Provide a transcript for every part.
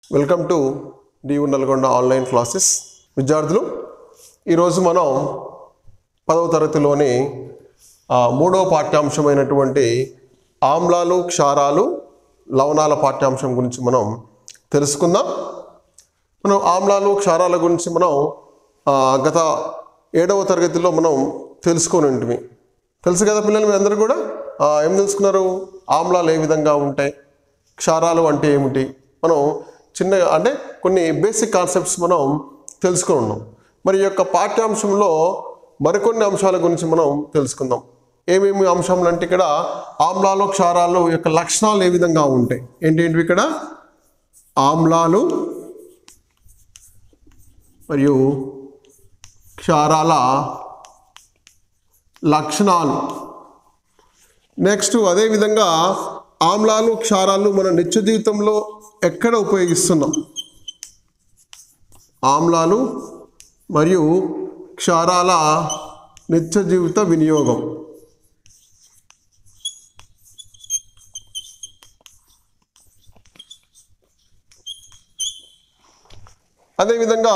Welcome to DEO Nalgonda online classes విద్యార్థులు ఈరోజు మనం పదవ తరగతిలోని ఆ, మూడవ పాఠ్యాంశమైనటువంటి ఆమ్లాలు క్షారాలు లవణాల పాఠ్యాంశం గురించి మనం తెలుసుకుందాం మనం ఆమ్లాలు క్షారాల గురించి మనం ఆ, గత ఏడవ తరగతిలో మనం తెలుసుకొని ఉంటుంది తెలుసు కదా పిల్లలు మీ అందరూ కూడా ఆ, ఏం తెలుసుకున్నారు ఆమ్లాలు ఏ విధంగా ఉంటాయి క్షారాలు అంటే ఏమిటి మనం చిన్న అంటే కొన్ని బేసిక్ కాన్సెప్ట్స్ మనం తెలుసుకొని ఉన్నాం మరి ఈ యొక్క పాఠ్యాంశంలో మరికొన్ని అంశాల గురించి మనం తెలుసుకుందాం ఏమేమి అంశాలు అంటే ఇక్కడ ఆమ్లాలు క్షారాలు యొక్క లక్షణాలు ఏ విధంగా ఉంటాయి ఏంటేంటివి ఇక్కడ ఆమ్లాలు మరియు క్షారాల లక్షణాలు నెక్స్ట్ అదేవిధంగా ఆమ్లాలు క్షారాలు మన నిత్య జీవితంలో ఎక్కడ ఉపయోగిస్తున్నాం ఆమ్లాలు మరియు క్షారాల నిత్య జీవిత వినియోగం అదేవిధంగా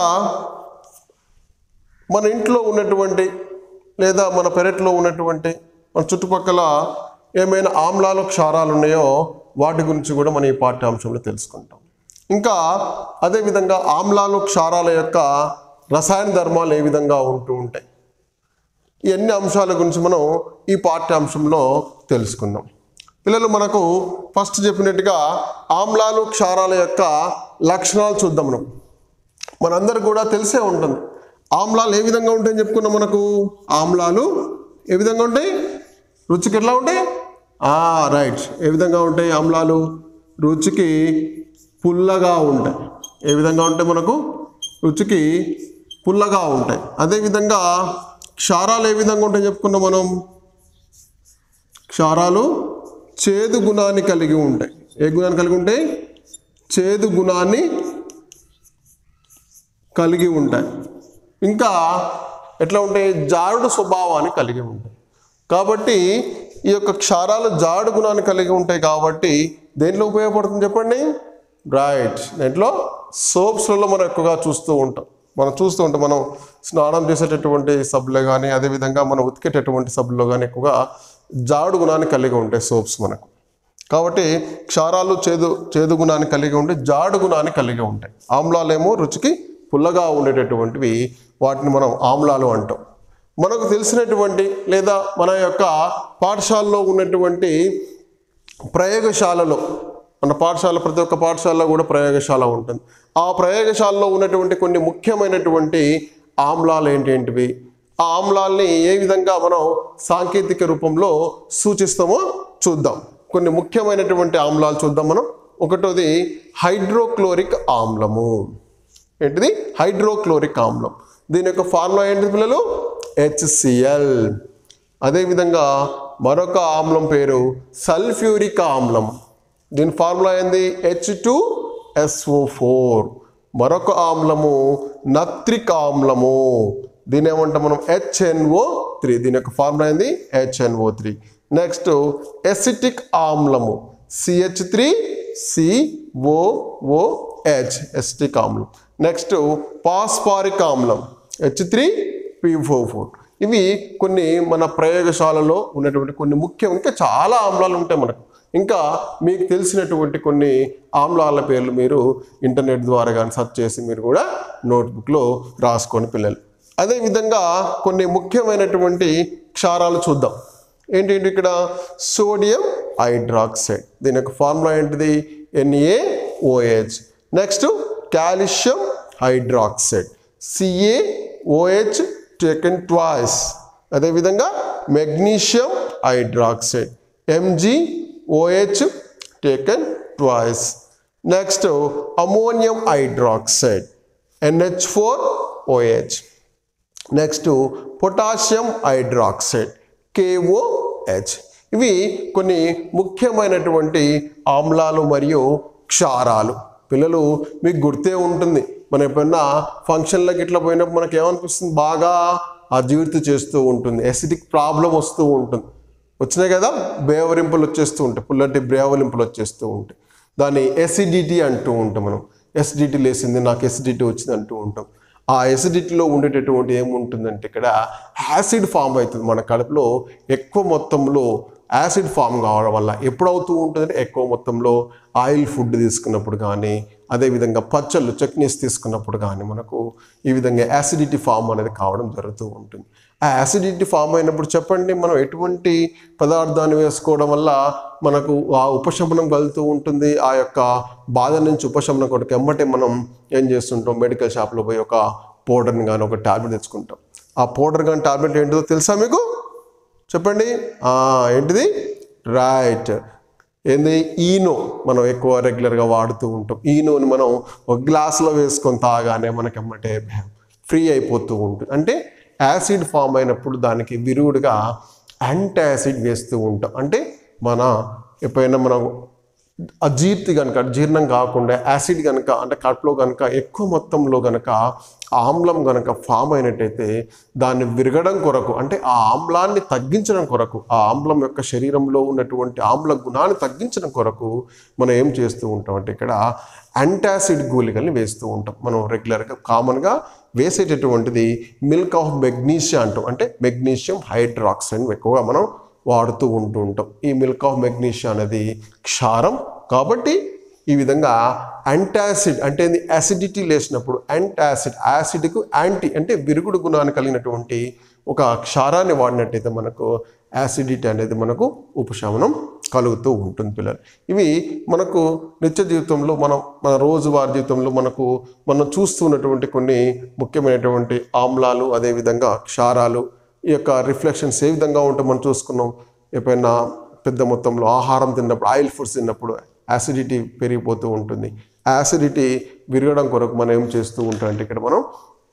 మన ఇంట్లో ఉన్నటువంటి లేదా మన పెరట్లో ఉన్నటువంటి మన చుట్టుపక్కల ఏమైనా ఆమ్లాలు క్షారాలు ఉన్నాయో వాటి గురించి కూడా మనం ఈ పాఠ్యాంశంలో తెలుసుకుంటాం ఇంకా అదేవిధంగా ఆమ్లాలు క్షారాల యొక్క రసాయన ధర్మాలు ఏ విధంగా ఉంటూ ఉంటాయి ఈ అన్ని అంశాల గురించి మనం ఈ పాఠ్యాంశంలో తెలుసుకుందాం పిల్లలు మనకు ఫస్ట్ చెప్పినట్టుగా ఆమ్లాలు క్షారాల యొక్క లక్షణాలు చూద్దాం మనం మనందరూ కూడా తెలిసే ఉంటుంది ఆమ్లాలు ఏ విధంగా ఉంటాయని చెప్పుకున్నాం మనకు ఆమ్లాలు ఏ విధంగా ఉంటాయి రుచికి ఎట్లా ఉంటాయి రైట్ ఏ విధంగా ఉంటాయి ఆమ్లాలు రుచికి పుల్లగా ఉంటాయి ఏ విధంగా ఉంటాయి మనకు రుచికి పుల్లగా ఉంటాయి అదేవిధంగా క్షారాలు ఏ విధంగా ఉంటాయి చెప్పుకున్నాం మనం క్షారాలు చేదు గుణాన్ని కలిగి ఉంటాయి ఏ గుణాన్ని కలిగి ఉంటాయి చేదు గుణాన్ని కలిగి ఉంటాయి ఇంకా ఎట్లా ఉంటాయి జారుడు స్వభావాన్ని కలిగి ఉంటాయి కాబట్టి ఈ యొక్క క్షారాలు జాడు గుణాన్ని కలిగి ఉంటాయి కాబట్టి దేంట్లో ఉపయోగపడుతుంది చెప్పండి రైట్ దేంట్లో సోప్స్లలో మనం ఎక్కువగా చూస్తూ ఉంటాం మనం చూస్తూ ఉంటాం మనం స్నానం చేసేటటువంటి సబ్బులో కానీ అదేవిధంగా మనం ఉతికేటటువంటి సబ్బులో కానీ ఎక్కువగా జాడు గుణాన్ని కలిగి ఉంటాయి సోప్స్ మనకు కాబట్టి క్షారాలు చేదు చేదు గుణాన్ని కలిగి ఉండి జాడు గుణాన్ని కలిగి ఉంటాయి ఆమ్లాలేమో రుచికి పుల్లగా ఉండేటటువంటివి వాటిని మనం ఆమ్లాలు అంటాం మనకు తెలిసినటువంటి లేదా మన యొక్క పాఠశాలలో ఉన్నటువంటి ప్రయోగశాలలో మన పాఠశాల ప్రతి ఒక్క పాఠశాలలో కూడా ప్రయోగశాల ఉంటుంది ఆ ప్రయోగశాలలో ఉన్నటువంటి కొన్ని ముఖ్యమైనటువంటి ఆమ్లాలు ఏంటేంటివి ఆ ఆమ్లాల్ని ఏ విధంగా మనం సాంకేతిక రూపంలో సూచిస్తామో చూద్దాం కొన్ని ముఖ్యమైనటువంటి ఆమ్లాలు చూద్దాం మనం ఒకటోది హైడ్రోక్లోరిక్ ఆమ్లము ఏంటిది హైడ్రోక్లోరిక్ ఆమ్లం దీని యొక్క ఫార్ములా ఏంటిది పిల్లలు హెచ్సిఎల్ అదేవిధంగా మరొక ఆమ్లం పేరు సల్ఫ్యూరిక్ ఆమ్లం దీని ఫార్ములా ఏంది హెచ్ టూ ఎస్ఓ ఫోర్ మరొక ఆమ్లము నత్రిక్ ఆమ్లము దీని ఏమంటాం మనం హెచ్ఎన్ఓ త్రీ దీని యొక్క ఫార్ములా ఏంది హెచ్ఎన్ఓ త్రీ నెక్స్ట్ ఎసిటిక్ ఆమ్లము సిహెచ్ త్రీ సిఓఓహెచ్ ఎసిటిక్ ఆమ్లం నెక్స్ట్ పాస్పారిక్ ఆమ్లం H three P four four ఇవి కొన్ని మన ప్రయోగశాలలో ఉన్నటువంటి కొన్ని ముఖ్యం ఇంకా చాలా ఆమ్లాలు ఉంటాయి మనకు ఇంకా మీకు తెలిసినటువంటి కొన్ని ఆమ్లాల పేర్లు మీరు ఇంటర్నెట్ ద్వారా కానీ సెర్చ్ చేసి మీరు కూడా నోట్బుక్లో రాసుకొని పిల్లలు అదేవిధంగా కొన్ని ముఖ్యమైనటువంటి క్షారాలు చూద్దాం ఏంటంటే ఇక్కడ సోడియం హైడ్రాక్సైడ్ దీని యొక్క ఫార్ములా ఏంటిది NAOH next calcium hydroxide CAOH taken twice అదేవిధంగా magnesium hydroxide MGOH taken twice next ammonium hydroxide NH four OH next potassium hydroxide KOH ఇవి కొన్ని ముఖ్యమైనటువంటి ఆమ్లాలు మరియు క్షారాలు పిల్లలు మీకు గుర్తే ఉంటుంది మనం ఎప్పుడన్నా ఫంక్షన్లకు ఇట్లా పోయినప్పుడు మనకి ఏమనిపిస్తుంది బాగా అజీర్తి చేస్తూ ఉంటుంది ఎసిడిక్ ప్రాబ్లం వస్తూ ఉంటుంది వచ్చినాయి కదా బేవరింపులు వచ్చేస్తూ ఉంటాయి పుల్లటి బ్రేవలింపులు వచ్చేస్తూ ఉంటాయి దాన్ని ఎసిడిటీ అంటూ ఉంటాం మనం ఎస్డిటీ లేసింది నాకు ఎస్డిటీ వచ్చింది అంటూ ఉంటాం ఆ ఎసిడిటీలో ఉండేటటువంటి ఏముంటుందంటే ఇక్కడ యాసిడ్ ఫామ్ అవుతుంది మన కడుపులో ఎక్కువ మొత్తంలో యాసిడ్ ఫామ్ కావడం వల్ల ఎప్పుడు అవుతూ ఉంటుందంటే ఎక్కువ మొత్తంలో ఆయిల్ ఫుడ్ తీసుకున్నప్పుడు కానీ అదేవిధంగా పచ్చళ్ళు చట్నీస్ తీసుకున్నప్పుడు కానీ మనకు ఈ విధంగా యాసిడిటీ ఫామ్ అనేది కావడం జరుగుతూ ఉంటుంది ఆ యాసిడిటీ ఫామ్ అయినప్పుడు చెప్పండి మనం ఎటువంటి పదార్థాన్ని వేసుకోవడం వల్ల మనకు ఆ ఉపశమనం కలుగుతూ ఉంటుంది ఆ యొక్క బాధ నుంచి ఉపశమనం కొరకు ఎమ్మటే మనం ఏం చేస్తుంటాం మెడికల్ షాప్లో పోయి ఒక పౌడర్ని కానీ ఒక టాబ్లెట్ తెచ్చుకుంటాం ఆ పౌడర్ కానీ టాబ్లెట్ ఏంటిదో తెలుసా మీకు చెప్పండి ఆ, ఏంటిది రైట్ ఏంది ఈనో మనం ఎక్కువ రెగ్యులర్గా వాడుతూ ఉంటాం ఈనోని మనం ఒక గ్లాసులో వేసుకొని తాగానే మనకి ఎమ్మటే ఫ్రీ అయిపోతూ ఉంటుంది అంటే యాసిడ్ ఫామ్ అయినప్పుడు దానికి విరుగుడుగా యాంటీ యాసిడ్ వేస్తూ ఉంటాం అంటే మన ఎప్పుడైనా మనం అజీర్తి కనుక జీర్ణం కాకుండా యాసిడ్ కనుక అంటే కడుపులో కనుక ఎక్కువ మొత్తంలో కనుక ఆమ్లం కనుక ఫామ్ అయినట్టయితే దాన్ని విరగడం కొరకు అంటే ఆ ఆమ్లాన్ని తగ్గించడం కొరకు ఆ ఆమ్లం యొక్క శరీరంలో ఉన్నటువంటి ఆమ్ల గుణాన్ని తగ్గించడం కొరకు మనం ఏం చేస్తూ ఉంటాం అంటే ఇక్కడ యాంటాసిడ్ గూలికల్ని వేస్తూ ఉంటాం మనం రెగ్యులర్గా కామన్గా వేసేటటువంటిది మిల్క్ ఆఫ్ మెగ్నీషియా అంటాం అంటే మెగ్నీషియం హైడ్రాక్సైడ్ ఎక్కువగా మనం వాడుతూ ఉంటూ ఉంటాం ఈ మిల్క్ ఆఫ్ మెగ్నీషియా అనేది క్షారం కాబట్టి ఈ విధంగా యాంటాసిడ్ అంటే ఏంది యాసిడిటీ లేచినప్పుడు యాంటాసిడ్ యాసిడ్కు యాంటీ అంటే విరుగుడు గుణాన్ని కలిగినటువంటి ఒక క్షారాన్ని వాడినట్టయితే మనకు యాసిడిటీ అనేది మనకు ఉపశమనం కలుగుతూ ఉంటుంది పిల్లలు ఇవి మనకు నిత్య జీవితంలో మనం మన రోజువారీ జీవితంలో మనకు మనం చూస్తున్నటువంటి కొన్ని ముఖ్యమైనటువంటి ఆమ్లాలు అదేవిధంగా క్షారాలు ఈ యొక్క రిఫ్లెక్షన్స్ ఏ విధంగా ఉంటే మనం చూసుకున్నాం ఎప్పుడైనా పెద్ద మొత్తంలో ఆహారం తిన్నప్పుడు ఆయిల్ ఫుడ్స్ తిన్నప్పుడు యాసిడిటీ పెరిగిపోతూ ఉంటుంది యాసిడిటీ విరగడం కొరకు మనం ఏం చేస్తూ ఉంటాం అంటే ఇక్కడ మనం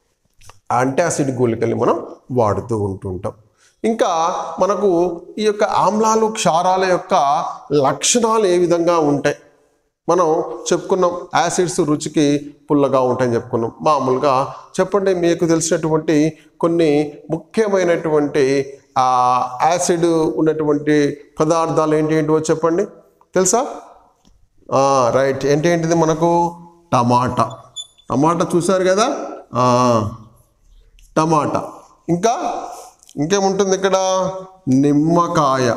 యాంటాసిడ్ గూలికల్ని మనం వాడుతూ ఉంటుంటాం ఇంకా మనకు ఈ యొక్క ఆమ్లాలు క్షారాల యొక్క లక్షణాలు ఏ విధంగా ఉంటాయి మనం చెప్పుకున్నాం యాసిడ్స్ రుచికి పుల్లగా ఉంటాయని చెప్పుకున్నాం మామూలుగా చెప్పండి మీకు తెలిసినటువంటి కొన్ని ముఖ్యమైనటువంటి ఆ, యాసిడ్ ఉన్నటువంటి పదార్థాలు ఏంటి ఏంటివో చెప్పండి తెలుసా ఆ, రైట్ ఏంటి ఏంటిది మనకు టమాటా టమాటా చూసారు కదా ఆ, టమాటా ఇంకా ఇంకేముంటుంది ఇక్కడ నిమ్మకాయ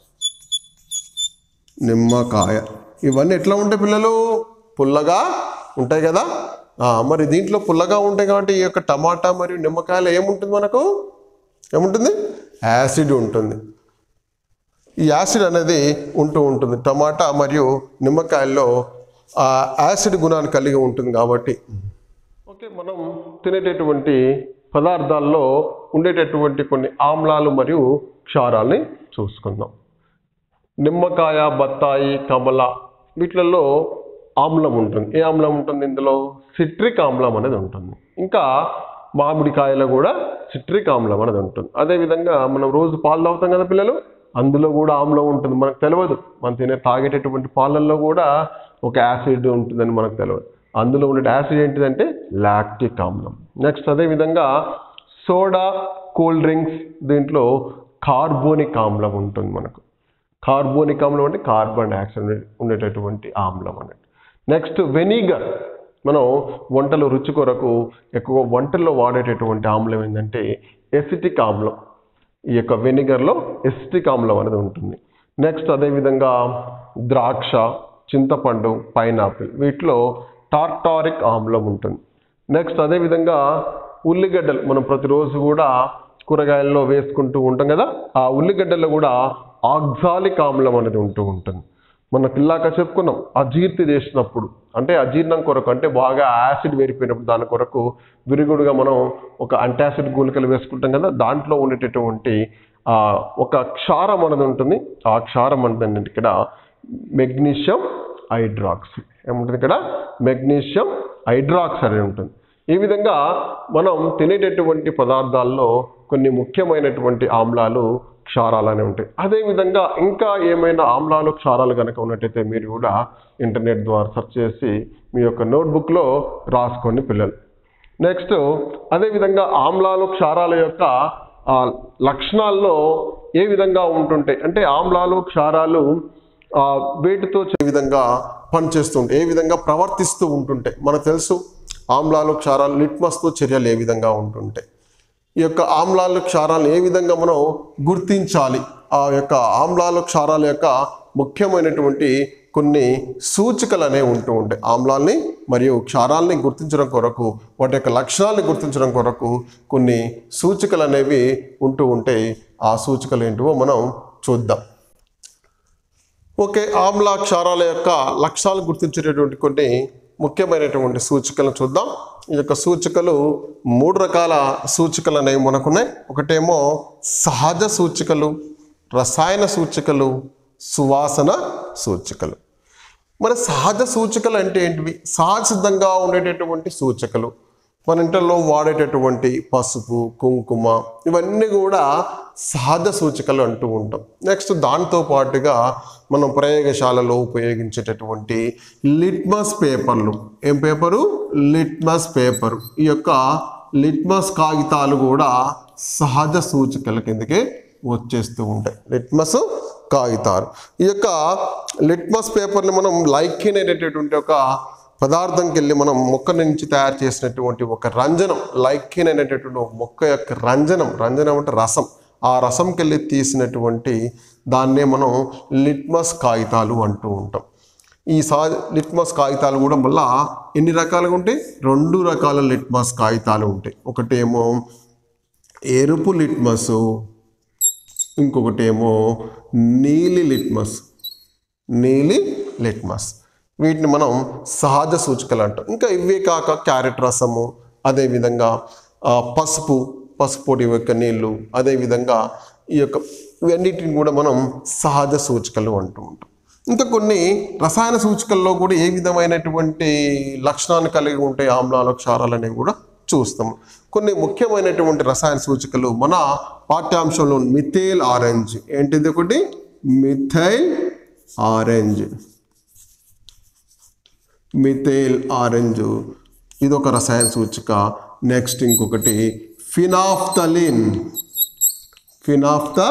నిమ్మకాయ ఇవన్నీ ఎట్లా ఉంటాయి పిల్లలు పుల్లగా ఉంటాయి కదా ఆ, మరి దీంట్లో పుల్లగా ఉంటాయి కాబట్టి ఈ యొక్క టమాటా మరియు నిమ్మకాయలు ఏముంటుంది మనకు ఏముంటుంది యాసిడ్ ఉంటుంది ఈ యాసిడ్ అనేది ఉంటూ ఉంటుంది టమాటా మరియు నిమ్మకాయల్లో ఆ యాసిడ్ గుణాన్ని కలిగి ఉంటుంది కాబట్టి ఓకే మనం తినేటటువంటి పదార్థాల్లో ఉండేటటువంటి కొన్ని ఆమ్లాలు మరియు క్షారాల్ని చూసుకుందాం నిమ్మకాయ బత్తాయి కమల వీటిలలో ఆమ్లం ఉంటుంది ఏ ఆమ్లం ఉంటుంది ఇందులో సిట్రిక్ ఆమ్లం అనేది ఉంటుంది ఇంకా మామిడికాయలో కూడా సిట్రిక్ ఆమ్లం అనేది ఉంటుంది అదేవిధంగా మనం రోజు పాలు తాగుతాం కదా పిల్లలు అందులో కూడా ఆమ్లం ఉంటుంది మనకు తెలియదు మనం తినే తాగేటటువంటి పాలల్లో కూడా ఒక యాసిడ్ ఉంటుందని మనకు తెలియదు అందులో ఉండే యాసిడ్ ఏంటిదంటే లాక్టిక్ ఆమ్లం నెక్స్ట్ అదేవిధంగా సోడా కూల్ డ్రింక్స్ దీంట్లో కార్బోనిక్ ఆమ్లం ఉంటుంది మనకు కార్బోనిక్ ఆమ్లం అంటే కార్బన్ డైఆక్సైడ్ ఉండే- ఉండేటటువంటి ఆమ్లం అన్నట్టు నెక్స్ట్ వెనిగర్ మనం వంటలో రుచి కొరకు ఎక్కువ వంటల్లో వాడేటటువంటి ఆమ్లం ఏంటంటే ఎసిటిక్ ఆమ్లం ఈ యొక్క వెనిగర్లో ఎసిటిక్ ఆమ్లం అనేది ఉంటుంది నెక్స్ట్ అదేవిధంగా ద్రాక్ష చింతపండు పైనాపిల్ వీటిలో టార్టారిక్ ఆమ్లం ఉంటుంది నెక్స్ట్ అదేవిధంగా ఉల్లిగడ్డలు మనం ప్రతిరోజు కూడా కూరగాయల్లో వేసుకుంటూ ఉంటాం కదా ఆ ఉల్లిగడ్డల్లో కూడా ఆక్సాలిక్ ఆమ్లం అనేది ఉంటూ ఉంటుంది మన పిల్లాక చెప్పుకున్నాం అజీర్తి చేసినప్పుడు అంటే అజీర్ణం కొరకు అంటే బాగా యాసిడ్ వేరిపోయినప్పుడు దాని కొరకు విరుగుడుగా మనం ఒక అంటాసిడ్ గూలికలు వేసుకుంటాం కదా దాంట్లో ఉండేటటువంటి ఆ, ఒక క్షారం అనేది ఉంటుంది ఆ క్షారం అనేది ఏంటంటే ఇక్కడ మెగ్నీషియం హైడ్రాక్సైడ్ ఏముంటుంది ఇక్కడ మెగ్నీషియం హైడ్రాక్సైడ్ అని ఉంటుంది ఈ విధంగా మనం తినేటటువంటి పదార్థాల్లో కొన్ని ముఖ్యమైనటువంటి ఆమ్లాలు క్షారాలు అనేవి ఉంటాయి అదేవిధంగా ఇంకా ఏమైనా ఆమ్లాలు క్షారాలు కనుక ఉన్నట్టయితే మీరు కూడా ఇంటర్నెట్ ద్వారా సెర్చ్ చేసి మీ యొక్క నోట్బుక్లో రాసుకోండి పిల్లలు నెక్స్ట్ అదేవిధంగా ఆమ్లాలు క్షారాల యొక్క ఆ, లక్షణాల్లో ఏ విధంగా ఉంటుంటాయి అంటే ఆమ్లాలు క్షారాలు ఆ, వేటితో ఏ విధంగా పనిచేస్తూ ఉంటాయి ఏ విధంగా ప్రవర్తిస్తూ ఉంటుంటాయి మనకు తెలుసు ఆమ్లాలు క్షారాలు లిట్మస్తో చర్యలు ఏ విధంగా ఉంటుంటాయి ఈ యొక్క ఆమ్లాలు క్షారాలు ఏ విధంగా మనం గుర్తించాలి ఆ యొక్క ఆమ్లాలు క్షారాల యొక్క ముఖ్యమైనటువంటి కొన్ని సూచికలు అనేవి ఉంటూ ఉంటాయి ఆమ్లాల్ని మరియు క్షారాల్ని గుర్తించడం కొరకు వాటి యొక్క లక్షణాలను గుర్తించడం కొరకు కొన్ని సూచికలు అనేవి ఉంటూ ఉంటాయి ఆ సూచికలు ఏంటివో మనం చూద్దాం ఓకే ఆమ్ల క్షారాల యొక్క లక్ష్యాలు గుర్తించేటటువంటి కొన్ని ముఖ్యమైనటువంటి సూచికలను చూద్దాం ఈ యొక్క సూచికలు మూడు రకాల సూచికలు అనేవి మనకున్నాయి ఒకటేమో సహజ సూచికలు రసాయన సూచికలు సువాసన సూచికలు మరి సహజ సూచికలు అంటే ఏంటివి సహజసిద్ధంగా ఉండేటటువంటి సూచికలు మన ఇంట్లో వాడేటటువంటి పసుపు కుంకుమ ఇవన్నీ కూడా సహజ సూచికలు అంటూ ఉంటాం నెక్స్ట్ దాంతో పాటుగా మనం ప్రయోగశాలలో ఉపయోగించేటటువంటి లిట్మస్ పేపర్లు ఏం పేపరు లిట్మస్ పేపర్ ఈ యొక్క లిట్మస్ కాగితాలు కూడా సహజ సూచికల కిందకే వచ్చేస్తూ ఉంటాయి లిట్మస్ కాగితాలు ఈ యొక్క లిట్మస్ పేపర్ని మనం లైకిన్ అనేటటువంటి ఒక పదార్థంకి వెళ్ళి మనం మొక్క నుంచి తయారు చేసినటువంటి ఒక రంజనం లైకిన్ అనేటటువంటి ఒక మొక్క యొక్క రంజనం రంజనం అంటే రసం ఆ రసంకి వెళ్ళి తీసినటువంటి దాన్నే మనం లిట్మస్ కాగితాలు అంటూ ఉంటాం ఈ సా లిట్మస్ కాగితాలు కూడా మళ్ళా ఎన్ని రకాలుగా ఉంటాయి రెండు రకాల లిట్మస్ కాగితాలు ఉంటాయి ఒకటేమో ఎరుపు లిట్మస్ ఇంకొకటి ఏమో నీలి లిట్మస్ నీలి లిట్మస్ వీటిని మనం సహజ సూచికలు అంటాం ఇంకా ఇవే కాక క్యారెట్ రసము అదేవిధంగా ఆ, పసుపు పసుపు పొడి యొక్క నీళ్ళు అదేవిధంగా ఈ యొక్క ఇవన్నిటిని కూడా మనం సహజ సూచికలు అంటూ ఉంటాం ఇంకా కొన్ని రసాయన సూచికల్లో కూడా ఏ విధమైనటువంటి లక్షణాన్ని కలిగి ఉంటాయి ఆమ్లాలు క్షారాలు అనేవి కూడా చూస్తాం కొన్ని ముఖ్యమైనటువంటి రసాయన సూచికలు మన పాఠ్యాంశంలో మిథైల్ ఆరెంజ్ ఏంటిది ఒకటి మిథైల్ ఆరెంజ్ మిథైల్ ఆరెంజ్ ఇది ఒక రసాయన సూచిక నెక్స్ట్ ఇంకొకటి ఫినాఫ్తలిన్ ఫినాఫ్త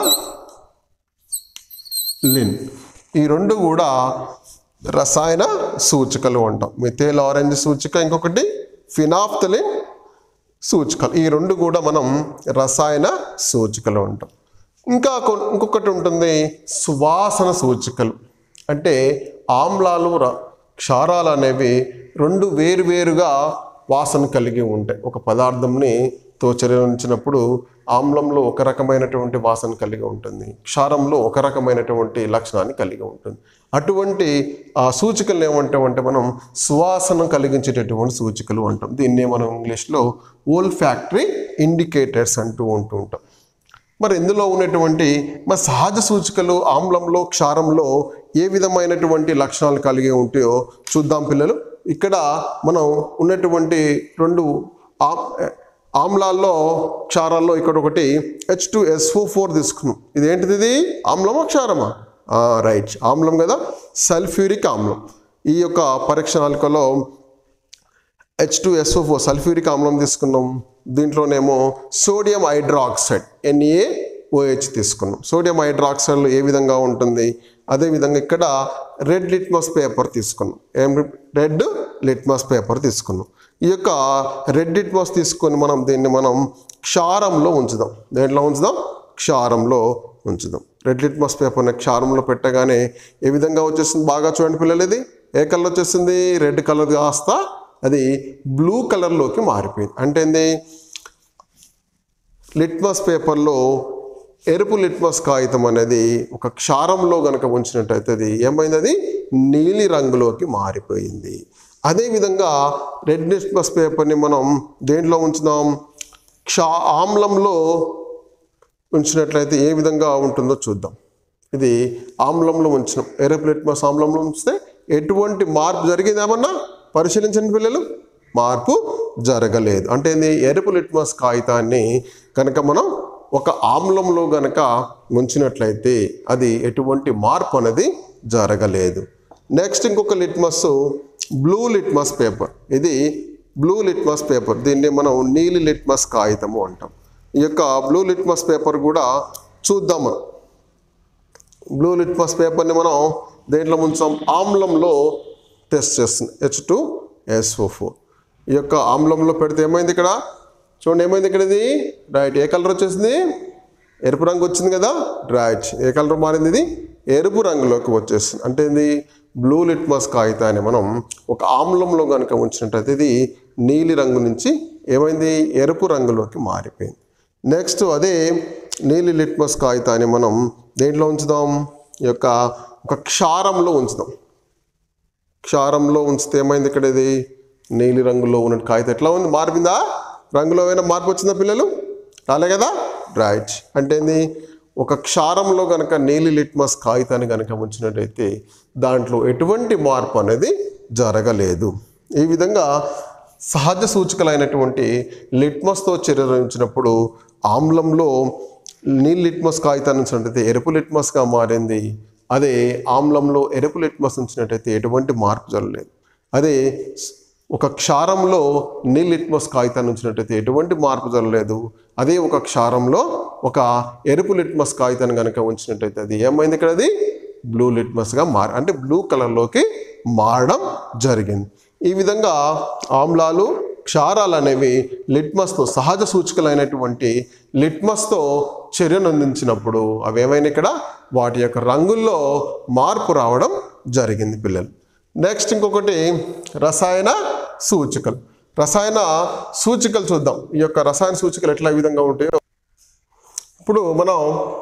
లిన్ ఈ రెండు కూడా రసాయన సూచికలు అంటాం మిథైల్ ఆరెంజ్ సూచిక ఇంకొకటి ఫినాఫ్తలిన్ సూచికలు ఈ రెండు కూడా మనం రసాయన సూచికలు అంటాం ఇంకా కొ- ఇంకొకటి ఉంటుంది సువాసన సూచికలు అంటే ఆమ్లాలు ర- క్షారాలు అనేవి రెండు వేరువేరుగా వాసన కలిగి ఉంటాయి ఒక పదార్థంని తోచరించినప్పుడు ఆమ్లంలో ఒక రకమైనటువంటి వాసన కలిగి ఉంటుంది క్షారంలో ఒక రకమైనటువంటి లక్షణాన్ని కలిగి ఉంటుంది అటువంటి ఆ సూచికలు ఏమంటామంటే మనం సువాసన కలిగించేటటువంటి సూచికలు అంటాం దీన్నే మనం ఇంగ్లీష్లో ఓల్ ఫ్యాక్టరీ ఇండికేటర్స్ అంటూ ఉంటూ ఉంటాం మరి ఇందులో ఉన్నటువంటి మరి సహజ సూచికలు ఆమ్లంలో క్షారంలో ఏ విధమైనటువంటి లక్షణాలు కలిగి ఉంటాయో చూద్దాం పిల్లలు ఇక్కడ మనం ఉన్నటువంటి రెండు ఆమ్ ఆమ్లాల్లో క్షారాల్లో ఇక్కడ ఒకటి హెచ్ టూ ఎస్ఓ ఫోర్ తీసుకున్నాం ఇది ఏంటిది ఇది ఆమ్లమా క్షారమా రైట్ ఆమ్లం కదా సల్ఫ్యూరిక్ ఆమ్లం ఈ యొక్క పరీక్ష నాలుకలో H two SO four sulphuric ఆమ్లం తీసుకున్నాం దీంట్లోనేమో సోడియం హైడ్రాక్సైడ్ ఎన్ఏ ఓహెచ్ తీసుకున్నాం సోడియం హైడ్రాక్సైడ్లో ఏ విధంగా ఉంటుంది అదేవిధంగా ఇక్కడ రెడ్ లిట్మస్ పేపర్ తీసుకున్నాం ఏం రెడ్ లిట్మస్ పేపర్ తీసుకున్నాం ఈ యొక్క రెడ్ లిట్మస్ తీసుకొని మనం దీన్ని మనం క్షారంలో ఉంచుదాం దేంట్లో ఉంచుదాం క్షారంలో ఉంచుదాం రెడ్ లిట్మస్ పేపర్ని క్షారంలో పెట్టగానే ఏ విధంగా వచ్చేస్తుంది బాగా చూడండి పిల్లలు ఇది ఏ కలర్ వచ్చేసింది రెడ్ కలర్ కాస్త అది బ్లూ కలర్లోకి మారిపోయింది అంటే ఏంది లిట్మస్ పేపర్లో ఎరుపు లిట్మస్ కాగితం అనేది ఒక క్షారంలో గనక ఉంచినట్టయితే అది ఏమైంది అది నీలి రంగులోకి మారిపోయింది అదేవిధంగా రెడ్ లిట్మస్ పేపర్ని మనం దేంట్లో ఉంచుదాం క్షా ఆమ్లంలో ఉంచినట్లయితే ఏ విధంగా ఉంటుందో చూద్దాం ఇది ఆమ్లంలో ఉంచినాం ఎరుపు లిట్మస్ ఆమ్లంలో ఉంచితే ఎటువంటి మార్పు జరిగిందేమన్నా పరిశీలించండి పిల్లలు మార్పు జరగలేదు అంటే ఏంది ఎరుపు లిట్మస్ కాగితాన్ని కనుక మనం ఒక ఆమ్లంలో గనక ఉంచినట్లయితే అది ఎటువంటి మార్పు అనేది జరగలేదు నెక్స్ట్ ఇంకొక లిట్మస్ బ్లూ లిట్మస్ పేపర్ ఇది బ్లూ లిట్మస్ పేపర్ దీన్ని మనం నీలి లిట్మస్ కాగితము అంటాం ఈ యొక్క బ్లూ లిట్మస్ పేపర్ కూడా చూద్దాం మనం బ్లూ లిట్మస్ పేపర్ని మనం దేంట్లో ముంచాం ఆమ్లంలో టెస్ట్ చేస్తుంది హెచ్ టూ ఎస్ఓ ఫోర్ ఈ యొక్క ఆమ్లంలో పెడితే ఏమైంది ఇక్కడ చూడండి ఏమైంది ఇక్కడ ఇది రైట్ ఏ కలర్ వచ్చేసింది ఎరుపు రంగు వచ్చింది కదా రైట్ ఏ కలర్ మారింది ఇది ఎరుపు రంగులోకి వచ్చేసింది అంటే ఇది బ్లూ లిట్మస్ కాగితాన్ని మనం ఒక ఆమ్లంలో కనుక ఉంచినట్టయితే ఇది నీలి రంగు నుంచి ఏమైంది ఎరుపు రంగులోకి మారిపోయింది నెక్స్ట్ అదే నీలి లిట్మస్ కాగితాన్ని మనం దేంట్లో ఉంచుదాం ఈ యొక్క ఒక క్షారంలో ఉంచుదాం క్షారంలో ఉంచితే ఏమైంది ఇక్కడ ఇది నీలి రంగులో ఉన్న కాగితం ఎట్లా ఉంది మారిందా రంగులో ఏమైనా మార్పు వచ్చిందా పిల్లలు రాలే కదా రైట్ అంటే ఏంది ఒక క్షారంలో కనుక నీలి లిట్మస్ కాగితాన్ని కనుక ఉంచినట్టయితే దాంట్లో ఎటువంటి మార్పు అనేది జరగలేదు ఈ విధంగా సహజ సూచికలైనటువంటి లిట్మస్తో చర్యలు ఉంచినప్పుడు ఆమ్లంలో నీల్ లిట్మస్ కాగితాన్ని ఉంచినట్టయితే ఎరుపు లిట్మస్గా మారింది అదే ఆమ్లంలో ఎరుపు లిట్మస్ ఉంచినట్టయితే ఎటువంటి మార్పు జరగలేదు అదే ఒక క్షారంలో నీల్ లిట్మస్ కాగితాన్ని ఉంచినట్టయితే ఎటువంటి మార్పు జరగలేదు అదే ఒక క్షారంలో ఒక ఎరుపు లిట్మస్ కాగితాన్ని కనుక ఉంచినట్టయితే అది ఏమైంది ఇక్కడ అది బ్లూ లిట్మస్గా మారి అంటే బ్లూ కలర్లోకి మారడం జరిగింది ఈ విధంగా ఆమ్లాలు క్షారాలు అనేవి లిట్మస్తో సహజ సూచికలైనటువంటి లిట్మస్తో చర్యను అందించినప్పుడు అవి ఏమైనా ఇక్కడ వాటి యొక్క రంగుల్లో మార్పు రావడం జరిగింది పిల్లలు నెక్స్ట్ ఇంకొకటి రసాయన సూచికలు రసాయన సూచికలు చూద్దాం ఈ యొక్క రసాయన సూచికలు ఎట్లా ఈ విధంగా ఉంటాయో ఇప్పుడు మనం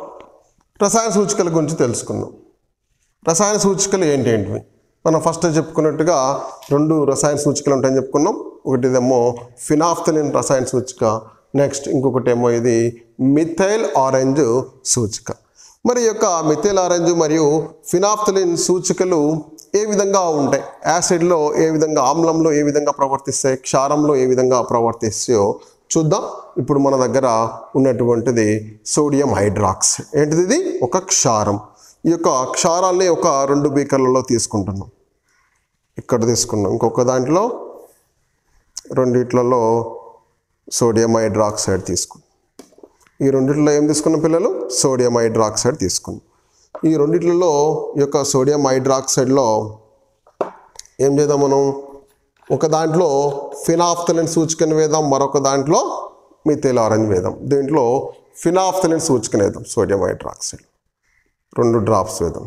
రసాయన సూచికల గురించి తెలుసుకుందాం రసాయన సూచికలు ఏంటి ఏంటివి మనం ఫస్ట్ చెప్పుకున్నట్టుగా రెండు రసాయన సూచికలు ఉంటాయని చెప్పుకున్నాం ఒకటిదేమో ఫినాఫ్థలిన్ రసాయన సూచిక నెక్స్ట్ ఇంకొకటి ఏమో ఇది మిథైల్ ఆరెంజ్ సూచిక మరి ఈ యొక్క మిథైల్ ఆరెంజ్ మరియు ఫినాఫ్థలిన్ సూచికలు ఏ విధంగా ఉంటాయి యాసిడ్లో ఏ విధంగా ఆమ్లంలో ఏ విధంగా ప్రవర్తిస్తాయి క్షారంలో ఏ విధంగా ప్రవర్తిస్తాయో చూద్దాం ఇప్పుడు మన దగ్గర ఉన్నటువంటిది సోడియం హైడ్రాక్సైడ్ ఏంటిది ఇది ఒక క్షారం ఈ యొక్క క్షారాల్ని ఒక రెండు బీకర్లలో తీసుకుంటున్నాం ఇక్కడ తీసుకున్నాం ఇంకొక దాంట్లో రెండిట్లలో సోడియం హైడ్రాక్సైడ్ తీసుకున్నాం ఈ రెండిట్లో ఏం తీసుకున్నాం పిల్లలు సోడియం హైడ్రాక్సైడ్ తీసుకున్నాం ఈ రెండిట్లలో ఈ యొక్క సోడియం హైడ్రాక్సైడ్లో ఏం చేద్దాం మనం ఒక దాంట్లో ఫినాఫ్థలిన్ సూచికను వేద్దాం మరొక దాంట్లో మిథైల్ ఆరెంజ్ వేద్దాం దీంట్లో ఫినాఫ్థలిన్ సూచికను వేద్దాం సోడియం హైడ్రాక్సైడ్ రెండు డ్రాప్స్ వేద్దాం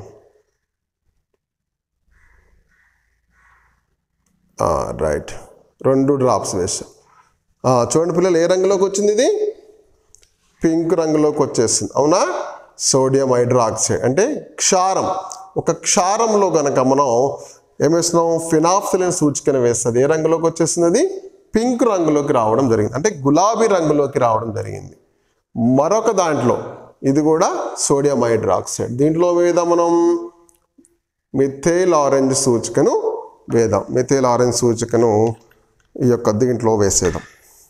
రైట్ రెండు డ్రాప్స్ వేసాం ఆ, చూడండి పిల్లలు ఏ రంగులోకి వచ్చింది ఇది పింక్ రంగులోకి వచ్చేసింది అవునా సోడియం హైడ్రాక్సైడ్ అంటే క్షారం ఒక క్షారంలో గనక మనం ఏం వేస్తున్నాం ఫినాఫ్థలిన్ సూచికను వేస్తుంది ఏ రంగులోకి వచ్చేసింది అది పింక్ రంగులోకి రావడం జరిగింది అంటే గులాబీ రంగులోకి రావడం జరిగింది మరొక దాంట్లో ఇది కూడా సోడియం హైడ్రాక్సైడ్ దీంట్లో వేద్దాం మనం మిథైల్ ఆరెంజ్ సూచికను వేద్దాం మిథైల్ ఆరెంజ్ సూచికను ఈ యొక్క దీంట్లో వేసేద్దాం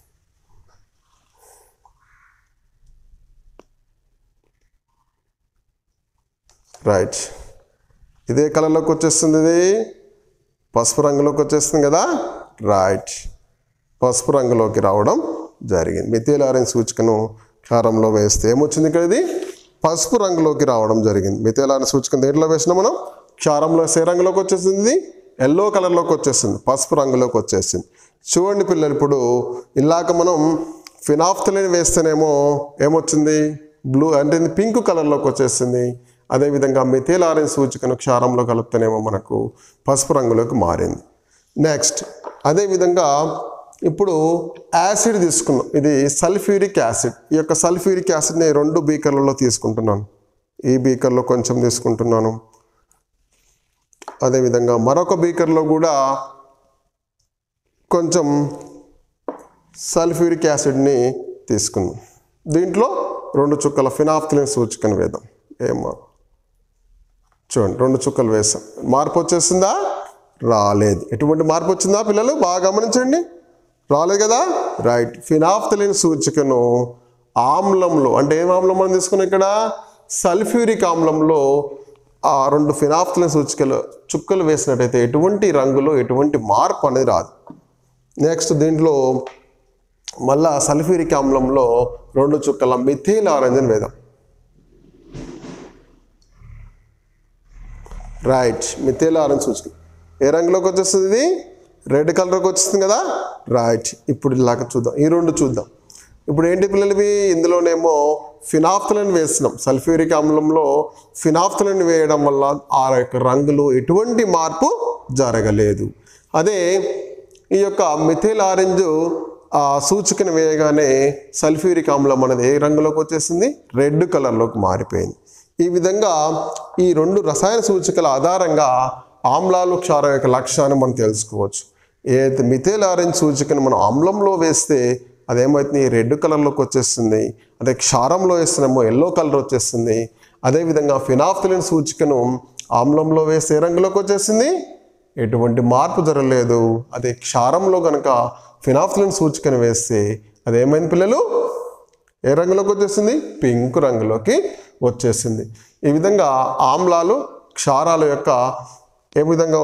రైట్ ఇదే కలర్లోకి వచ్చేస్తుంది ఇది పసుపు రంగులోకి వచ్చేస్తుంది కదా రైట్ పసుపు రంగులోకి రావడం జరిగింది మిథైల్ ఆరెంజ్ సూచికను కారంలో వేస్తే ఏమొచ్చింది ఇక్కడ ఇది పసుపు రంగులోకి రావడం జరిగింది మిథైల్ ఆరెంజ్ సూచికను దేంట్లో వేసినా మనం క్షారంలో ఏ రంగులోకి వచ్చేసింది ఇది ఎల్లో కలర్లోకి వచ్చేసింది పసుపు రంగులోకి వచ్చేసింది చూడండి పిల్లలు ఇప్పుడు ఇలాక మనం ఫినాఫ్థలిన్ వేస్తేనేమో ఏమొచ్చింది బ్లూ అంటే ఇది పింక్ కలర్లోకి వచ్చేసింది అదేవిధంగా మిథైల్ ఆరెంజ్ సూచికను క్షారంలో కలుపుతేనేమో మనకు పసుపు రంగులోకి మారింది నెక్స్ట్ అదేవిధంగా ఇప్పుడు యాసిడ్ తీసుకున్నాం ఇది సల్ఫ్యూరిక్ యాసిడ్ ఈ యొక్క సల్ఫ్యూరిక్ యాసిడ్ని రెండు బీకర్లలో తీసుకుంటున్నాను ఈ బీకర్లో కొంచెం తీసుకుంటున్నాను అదేవిధంగా మరొక బీకర్లో కూడా కొంచెం సల్ఫ్యూరిక్ యాసిడ్ని తీసుకుందాం దీంట్లో రెండు చుక్కల ఫినాఫ్థలిన్ సూచికను వేద్దాం ఏం మార్పు చూడండి రెండు చుక్కలు వేసాం మార్పు వచ్చేసిందా రాలేదు ఎటువంటి మార్పు వచ్చిందా పిల్లలు బాగా గమనించండి రాలేదు కదా రైట్ ఫినాఫ్థలిన్ సూచికను ఆమ్లంలో అంటే ఏం ఆమ్లం మనం తీసుకున్నాం ఇక్కడ సల్ఫ్యూరిక్ ఆమ్లంలో ఆ రెండు ఫినాఫ్థలిన్ సూచికలు చుక్కలు వేసినట్టయితే ఎటువంటి రంగులో ఎటువంటి మార్పు అనేది రాదు నెక్స్ట్ దీంట్లో మళ్ళా సల్ఫ్యూరిక్ ఆమ్లంలో రెండు చుక్కల మిథైల్ ఆరెంజ్ అని వేద్దాం రైట్ మిథేల్ ఆరెంజ్ సూచిక ఏ రంగులోకి వచ్చేస్తుంది ఇది రెడ్ కలర్కి వచ్చేస్తుంది కదా రైట్ ఇప్పుడు ఇలాగ చూద్దాం ఈ రెండు చూద్దాం ఇప్పుడు ఏంటి పిల్లలవి ఇందులోనేమో ఫినాఫ్థలిన్ వేస్తున్నాం సల్ఫ్యూరిక్ ఆమ్లంలో ఫినాఫ్థలిన్ వేయడం వల్ల ఆ యొక్క రంగులో ఎటువంటి మార్పు జరగలేదు అదే ఈ యొక్క మిథైల్ ఆరెంజ్ ఆ సూచికను వేయగానే సల్ఫ్యూరిక్ ఆమ్లం అనేది ఏ రంగులోకి వచ్చేసింది రెడ్ కలర్లోకి మారిపోయింది ఈ విధంగా ఈ రెండు రసాయన సూచికల ఆధారంగా ఆమ్లాలు క్షారం యొక్క లక్ష్యాన్ని మనం తెలుసుకోవచ్చు ఏదైతే మిథైల్ ఆరెంజ్ సూచికను మనం ఆమ్లంలో వేస్తే అదేమవుతుంది రెడ్ కలర్లోకి వచ్చేస్తుంది అదే క్షారంలో వేస్తున్నామో ఎల్లో కలర్ వచ్చేస్తుంది అదేవిధంగా ఫినాఫ్థలిన్ సూచికను ఆమ్లంలో వేస్తే ఏ రంగులోకి వచ్చేసింది ఎటువంటి మార్పు జరగలేదు అదే క్షారంలో కనుక ఫినాఫ్థలిన్ సూచికను వేస్తే అదేమైంది పిల్లలు ఏ రంగులోకి వచ్చేసింది పింక్ రంగులోకి వచ్చేసింది ఈ విధంగా ఆమ్లాలు క్షారాల యొక్క ఏ విధంగా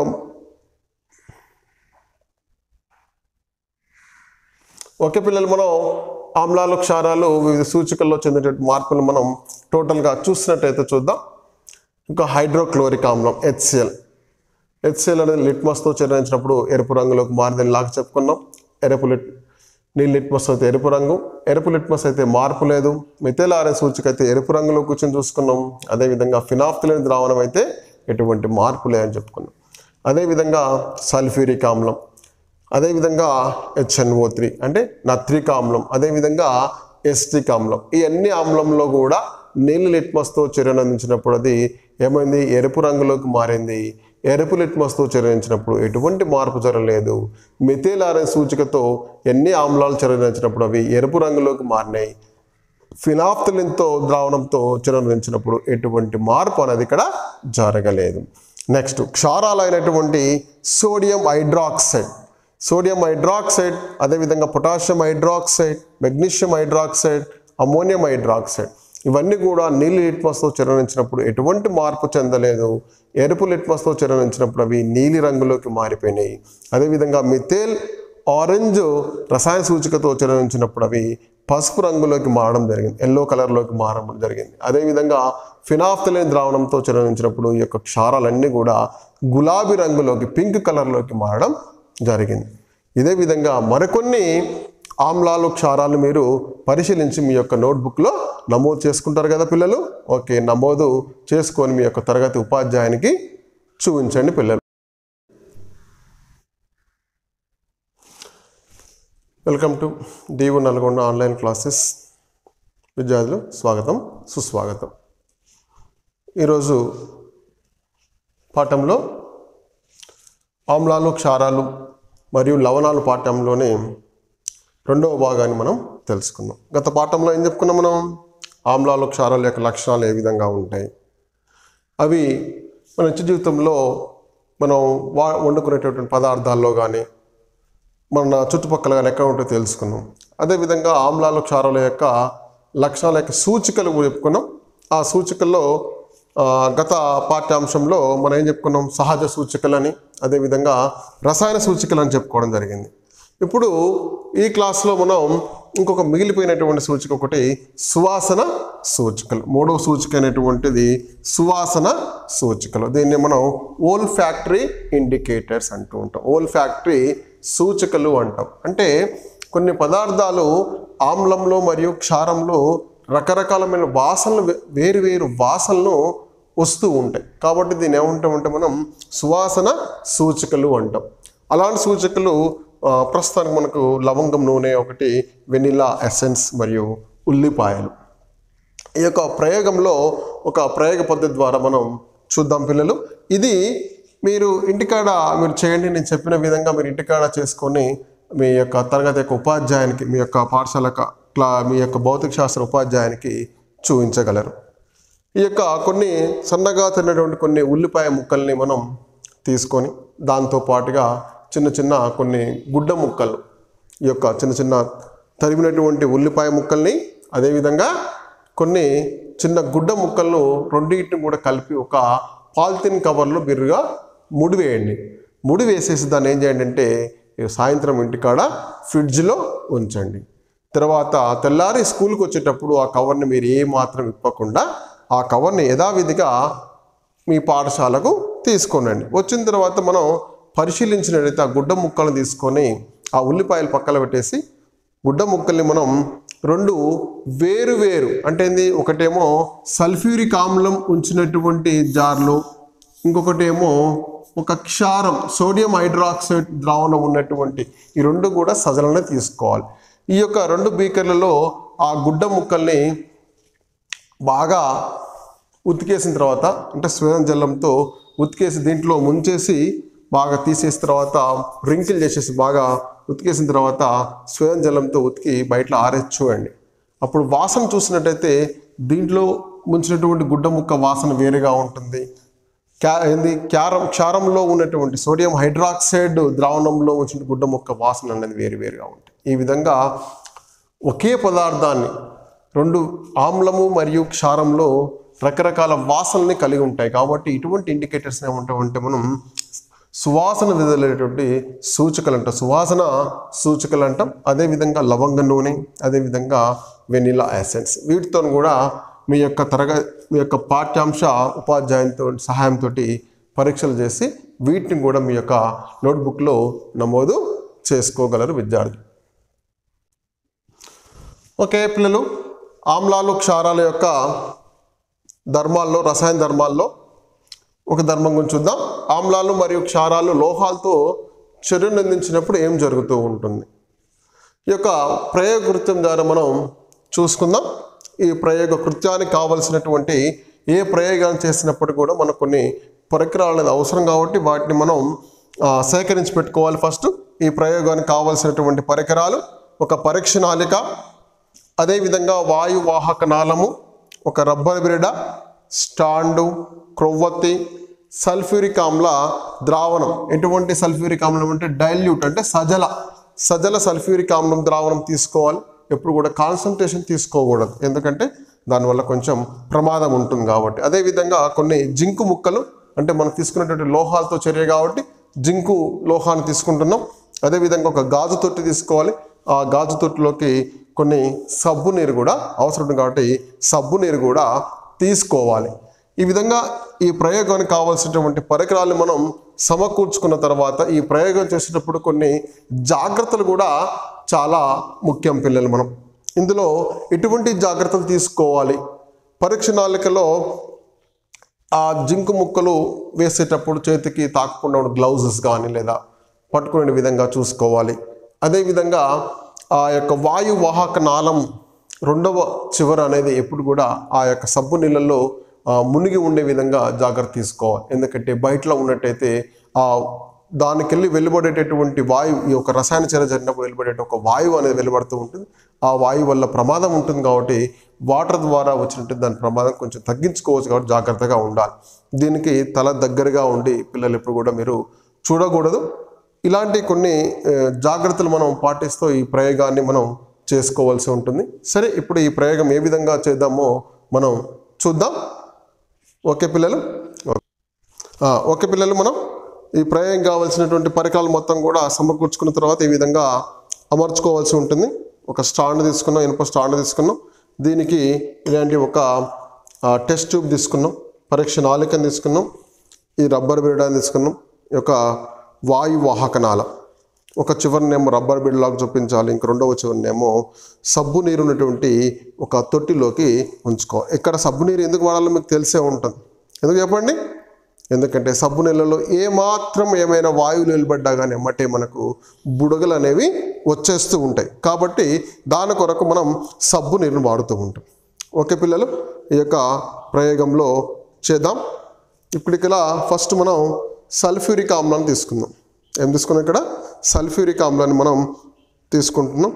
ఒకే పిల్లలు మనం ఆమ్లాలు క్షారాలు వివిధ సూచికల్లో చెందేటువంటి మార్పులు మనం టోటల్గా చూసినట్టయితే చూద్దాం ఇంకా హైడ్రోక్లోరిక్ ఆమ్లం హెచ్సిఎల్ హెచ్సిఎల్ అనేది లిట్మస్తో చర్చించినప్పుడు ఎరుపు రంగులోకి మారిందని లాగా చెప్పుకున్నాం ఎరుపు లిట్ నీళ్ళు లిట్మస్ అయితే ఎరుపు రంగు ఎరుపు లిట్మస్ అయితే మార్పు లేదు మిథైల్ ఆరెంజ్ సూచిక అయితే ఎరుపు రంగులో కూర్చొని చూసుకున్నాం అదేవిధంగా ఫినాఫ్థలిన్ ద్రావణం అయితే ఎటువంటి మార్పు లేదని చెప్పుకున్నాం అదేవిధంగా సల్ఫ్యూరిక్ ఆమ్లం అదేవిధంగా హెచ్ఎన్ఓ త్రీ అంటే నత్రిక ఆమ్లం అదేవిధంగా ఎస్టిక్ ఆమ్లం ఈ అన్ని ఆమ్లంలో కూడా నీళ్ళు లిట్మస్తో చర్యను అందించినప్పుడు అది ఏమైంది ఎరుపు రంగులోకి మారింది ఎరుపు లిట్మస్తో చర్యించినప్పుడు ఎటువంటి మార్పు జరగలేదు మిథైల్ ఆరెంజ్ సూచికతో ఎన్ని ఆమ్లాలు చర్యించినప్పుడు అవి ఎరుపు రంగులోకి మారినాయి ఫినాఫ్థలిన్తో ద్రావణంతో చర్యించినప్పుడు ఎటువంటి మార్పు అనేది ఇక్కడ జరగలేదు నెక్స్ట్ క్షారాలైనటువంటి సోడియం హైడ్రాక్సైడ్ సోడియం హైడ్రాక్సైడ్ అదేవిధంగా potassium hydroxide magnesium hydroxide ammonium hydroxide ఇవన్నీ కూడా నీలి లిట్మస్తో చరణించినప్పుడు ఎటువంటి మార్పు చెందలేదు ఎరుపు లిట్మస్తో చరణించినప్పుడు అవి నీలి రంగులోకి మారిపోయినాయి అదేవిధంగా మిథేల్ ఆరెంజ్ రసాయన సూచికతో చరణించినప్పుడు అవి పసుపు రంగులోకి మారడం జరిగింది ఎల్లో కలర్లోకి మారడం జరిగింది అదేవిధంగా ఫినాఫ్థలిన్ ద్రావణంతో చరణించినప్పుడు ఈ యొక్క క్షారాలన్నీ కూడా గులాబీ రంగులోకి పింక్ కలర్లోకి మారడం జరిగింది ఇదే విధంగా మరికొన్ని ఆమ్లాలు క్షారాలు మీరు పరిశీలించి మీ యొక్క నోట్బుక్లో నమోదు చేసుకుంటారు కదా పిల్లలు ఓకే నమోదు చేసుకొని మీ యొక్క తరగతి ఉపాధ్యాయునికి చూపించండి పిల్లలు welcome to DEO Nalgonda online classes విద్యార్థులు స్వాగతం సుస్వాగతం ఈరోజు పాఠంలో ఆమ్లాలు క్షారాలు మరియు లవణాలు పాఠంలోనే రెండవ భాగాన్ని మనం తెలుసుకుందాం గత పాఠంలో ఏం చెప్పుకున్నాం మనం ఆమ్లాలు క్షారాల యొక్క లక్షణాలు ఏ విధంగా ఉంటాయి అవి మన నిత్య జీవితంలో మనం వా వండుకునేటటువంటి పదార్థాల్లో కానీ మన చుట్టుపక్కల కానీ ఎక్కడ ఉంటో తెలుసుకున్నాం అదేవిధంగా ఆమ్లాలు క్షారాల యొక్క లక్షణాల యొక్క సూచికలు కూడా చెప్పుకున్నాం ఆ సూచికల్లో ఆ, గత పాఠ్యాంశంలో మనం ఏం చెప్పుకున్నాం సహజ సూచికలని అదేవిధంగా రసాయన సూచికలు అని చెప్పుకోవడం జరిగింది ఇప్పుడు ఈ క్లాస్లో మనం ఇంకొక మిగిలిపోయినటువంటి సూచిక ఒకటి సువాసన సూచికలు మూడవ సూచిక అనేటువంటిది సువాసన సూచికలు దీన్ని మనం ఓల్ ఫ్యాక్టరీ ఇండికేటర్స్ అంటూ ఉంటాం ఓల్ ఫ్యాక్టరీ సూచికలు అంటాం అంటే కొన్ని పదార్థాలు ఆమ్లంలో మరియు క్షారంలో రకరకాలమైన వాసనలు వే- వేరు వేరు వాసనలు వస్తూ ఉంటాయి కాబట్టి దీన్ని ఏమంటామంటే మనం సువాసన సూచికలు అంటాం అలాంటి సూచికలు ఆ, ప్రస్తుతానికి మనకు లవంగం నూనె ఒకటి వెనిలా ఎసెన్స్ మరియు ఉల్లిపాయలు ఈ యొక్క ప్రయోగంలో ఒక ప్రయోగ పద్ధతి ద్వారా మనం చూద్దాం పిల్లలు ఇది మీరు ఇంటికాడ మీరు చేయండి నేను చెప్పిన విధంగా మీరు ఇంటికాడ చేసుకొని మీ యొక్క తరగతి యొక్క ఉపాధ్యాయునికి మీ యొక్క పాఠశాల క- క్లా మీ యొక్క భౌతిక శాస్త్ర ఉపాధ్యాయునికి చూపించగలరు ఈ యొక్క కొన్ని సన్నగా తిన్నటువంటి కొన్ని ఉల్లిపాయ ముక్కల్ని మనం తీసుకొని దాంతో పాటుగా చిన్న చిన్న కొన్ని గుడ్డ ముక్కలు ఈ యొక్క చిన్న చిన్న తరిగినటువంటి ఉల్లిపాయ ముక్కల్ని అదేవిధంగా కొన్ని చిన్న గుడ్డ ముక్కలను రెండింటిని కూడా కలిపి ఒక పాలిథిన్ కవర్లో బిర్రుగా ముడివేయండి ముడి వేసేసి దాన్ని ఏం చేయండి అంటే ఈ సాయంత్రం ఇంటికాడ ఫ్రిడ్జ్లో ఉంచండి తర్వాత తెల్లారి స్కూల్కి వచ్చేటప్పుడు ఆ కవర్ని మీరు ఏ మాత్రం ఇప్పకుండా ఆ కవర్ని యథావిధిగా మీ పాఠశాలకు తీసుకోనండి వచ్చిన తర్వాత మనం పరిశీలించినట్లయితే ఆ గుడ్డ ముక్కలను తీసుకొని ఆ ఉల్లిపాయలు పక్కన పెట్టేసి గుడ్డ ముక్కల్ని మనం రెండు వేరు వేరు అంటే ఏంది ఒకటేమో సల్ఫ్యూరిక్ ఆమ్లం ఉంచినటువంటి జార్లు ఇంకొకటేమో ఒక క్షారం సోడియం హైడ్రాక్సైడ్ ద్రావణం ఉన్నటువంటి ఈ రెండు కూడా సజలనే తీసుకోవాలి ఈ యొక్క రెండు బీకర్లలో ఆ గుడ్డ ముక్కల్ని బాగా ఉతికేసిన తర్వాత అంటే స్వేదం జల్లంతో ఉతికేసి దీంట్లో ముంచేసి బాగా తీసేసిన తర్వాత రింకిల్ చేసేసి బాగా ఉతికేసిన తర్వాత స్వేదం జల్లంతో ఉతికి బయట ఆరేసి చూడండి అప్పుడు వాసన చూసినట్టయితే దీంట్లో ముంచినటువంటి గుడ్డ ముక్క వాసన వేరుగా ఉంటుంది క్యా ఏంది క్యారం క్షారంలో ఉన్నటువంటి సోడియం హైడ్రాక్సైడ్ ద్రావణంలో ఉంచిన గుడ్డ ముక్క వాసన అనేది వేరు వేరుగా ఉంటాయి ఈ విధంగా ఒకే పదార్థాన్ని రెండు ఆమ్లము మరియు క్షారంలో రకరకాల వాసనల్ని కలిగి ఉంటాయి కాబట్టి ఇటువంటి ఇండికేటర్స్ ఏమంటామంటే మనం సువాసన విడుదలైనటువంటి సూచికలు అంటాం సువాసన సూచికలు అంటాం అదేవిధంగా లవంగ నూనె అదేవిధంగా వెనిలా యాసెన్స్ వీటితో కూడా మీ యొక్క తరగ మీ యొక్క పాఠ్యాంశ ఉపాధ్యాయునితో సహాయంతో పరీక్షలు చేసి వీటిని కూడా మీ యొక్క నోట్బుక్లో నమోదు చేసుకోగలరు విద్యార్థులు ఓకే పిల్లలు ఆమ్లాలు క్షారాల యొక్క ధర్మాల్లో రసాయన ధర్మాల్లో ఒక ధర్మం గురించి చూద్దాం ఆమ్లాలు మరియు క్షారాలు లోహాలతో చర్యను అందించినప్పుడు ఏం జరుగుతూ ఉంటుంది ఈ యొక్క ప్రయోగ కృత్యం ద్వారా మనం చూసుకుందాం ఈ ప్రయోగ కృత్యానికి కావలసినటువంటి ఏ ప్రయోగాలు చేసినప్పుడు కూడా మనకు కొన్ని పరికరాలు అనేది అవసరం కాబట్టి వాటిని మనం ఆ, సేకరించి పెట్టుకోవాలి ఫస్ట్ ఈ ప్రయోగానికి కావలసినటువంటి పరికరాలు ఒక పరీక్ష నాలిక అదేవిధంగా వాయువాహక నాళము ఒక రబ్బర్ బిరడ స్టాండు క్రొవ్వొత్తి సల్ఫ్యూరిక్ ఆమ్ల ద్రావణం ఎటువంటి సల్ఫ్యూరిక్ ఆమ్లం అంటే డైల్యూట్ అంటే సజల సజల సల్ఫ్యూరిక్ ఆమ్లం ద్రావణం తీసుకోవాలి ఎప్పుడు కూడా కాన్సన్ట్రేషన్ తీసుకోకూడదు ఎందుకంటే దానివల్ల కొంచెం ప్రమాదం ఉంటుంది కాబట్టి అదేవిధంగా కొన్ని జింకు ముక్కలు అంటే మనం తీసుకున్నటువంటి లోహాలతో చర్య కాబట్టి జింకు లోహాన్ని తీసుకుంటున్నాం అదేవిధంగా ఒక గాజు తొట్టి తీసుకోవాలి ఆ గాజు తొట్టిలోకి కొన్ని సబ్బు నీరు కూడా అవసరం ఉంది కాబట్టి సబ్బు నీరు కూడా తీసుకోవాలి ఈ విధంగా ఈ ప్రయోగానికి కావాల్సినటువంటి పరికరాలను మనం సమకూర్చుకున్న తర్వాత ఈ ప్రయోగం చేసేటప్పుడు కొన్ని జాగ్రత్తలు కూడా చాలా ముఖ్యం పిల్లలు మనం ఇందులో ఎటువంటి జాగ్రత్తలు తీసుకోవాలి పరీక్ష నాళికలో ఆ జింకు ముక్కలు వేసేటప్పుడు చేతికి తాకకుండా ఉన్న గ్లౌజెస్ కానీ లేదా పట్టుకునే విధంగా చూసుకోవాలి అదేవిధంగా ఆ యొక్క వాయు వాహక నాళం రెండవ చివర అనేది ఎప్పుడు కూడా ఆ యొక్క సబ్బు నీళ్ళల్లో ఆ, మునిగి ఉండే విధంగా జాగ్రత్త తీసుకోవాలి ఎందుకంటే బయటలో ఉన్నట్టయితే ఆ దానికెళ్ళి వెలువడేటటువంటి వాయువు ఈ యొక్క రసాయన చర్య జరిగినప్పుడు వెలువడే ఒక వాయువు అనేది వెలువడుతూ ఉంటుంది ఆ వాయువు వల్ల ప్రమాదం ఉంటుంది కాబట్టి వాటర్ ద్వారా వచ్చినట్టు దాని ప్రమాదం కొంచెం తగ్గించుకోవచ్చు కాబట్టి జాగ్రత్తగా ఉండాలి దీనికి తల దగ్గరగా ఉండి పిల్లలు ఎప్పుడు కూడా మీరు చూడకూడదు ఇలాంటి కొన్ని ఆ, జాగ్రత్తలు మనం పాటిస్తూ ఈ ప్రయోగాన్ని మనం చేసుకోవాల్సి ఉంటుంది సరే ఇప్పుడు ఈ ప్రయోగం ఏ విధంగా చేద్దామో మనం చూద్దాం ఓకే పిల్లలు ఆ, ఓకే పిల్లలు మనం ఈ ప్రయోగం కావాల్సినటువంటి పరికరాలు మొత్తం కూడా సమకూర్చుకున్న తర్వాత ఈ విధంగా అమర్చుకోవాల్సి ఉంటుంది ఒక స్టాండ్ తీసుకున్నాం ఇనుప స్టాండ్ తీసుకున్నాం దీనికి ఇలాంటి ఒక ఆ, టెస్ట్ ట్యూబ్ తీసుకున్నాం పరీక్ష నాలికను తీసుకున్నాం ఈ రబ్బర్ బిరడాన్ని తీసుకున్నాం ఈ యొక్క వాయు వాహకనాల ఒక చివరినేమో రబ్బర్ బిడ్లాగా చూపించాలి ఇంక రెండవ చివరినేమో సబ్బు నీరు ఉన్నటువంటి ఒక తొట్టిలోకి ఉంచుకోవాలి ఇక్కడ సబ్బు నీరు ఎందుకు వాడాలో మీకు తెలిసే ఉంటుంది ఎందుకు చెప్పండి ఎందుకంటే సబ్బు నీళ్ళలో ఏ మాత్రం ఏమైనా వాయువులు నిలబడ్డా కానీ ఎమ్మటే మనకు బుడగలు అనేవి వచ్చేస్తూ ఉంటాయి కాబట్టి దాని కొరకు మనం సబ్బు నీరుని వాడుతూ ఉంటాం ఓకే పిల్లలు ఈ యొక్క ప్రయోగంలో చేద్దాం ఇప్పుడు ఇక్కడ ఫస్ట్ మనం సల్ఫ్యూరిక్ ఆమ్లాన్ని తీసుకుందాం ఏం తీసుకున్నాం ఇక్కడ సల్ఫ్యూరిక్ ఆమ్లాన్ని మనం తీసుకుంటున్నాం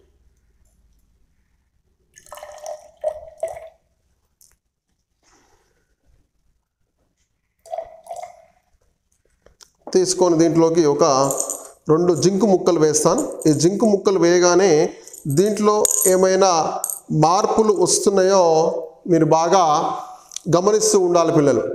తీసుకొని దీంట్లోకి ఒక రెండు జింకు ముక్కలు వేస్తాను ఈ జింకు ముక్కలు వేయగానే దీంట్లో ఏమైనా మార్పులు వస్తున్నాయో మీరు బాగా గమనిస్తూ ఉండాలి పిల్లలు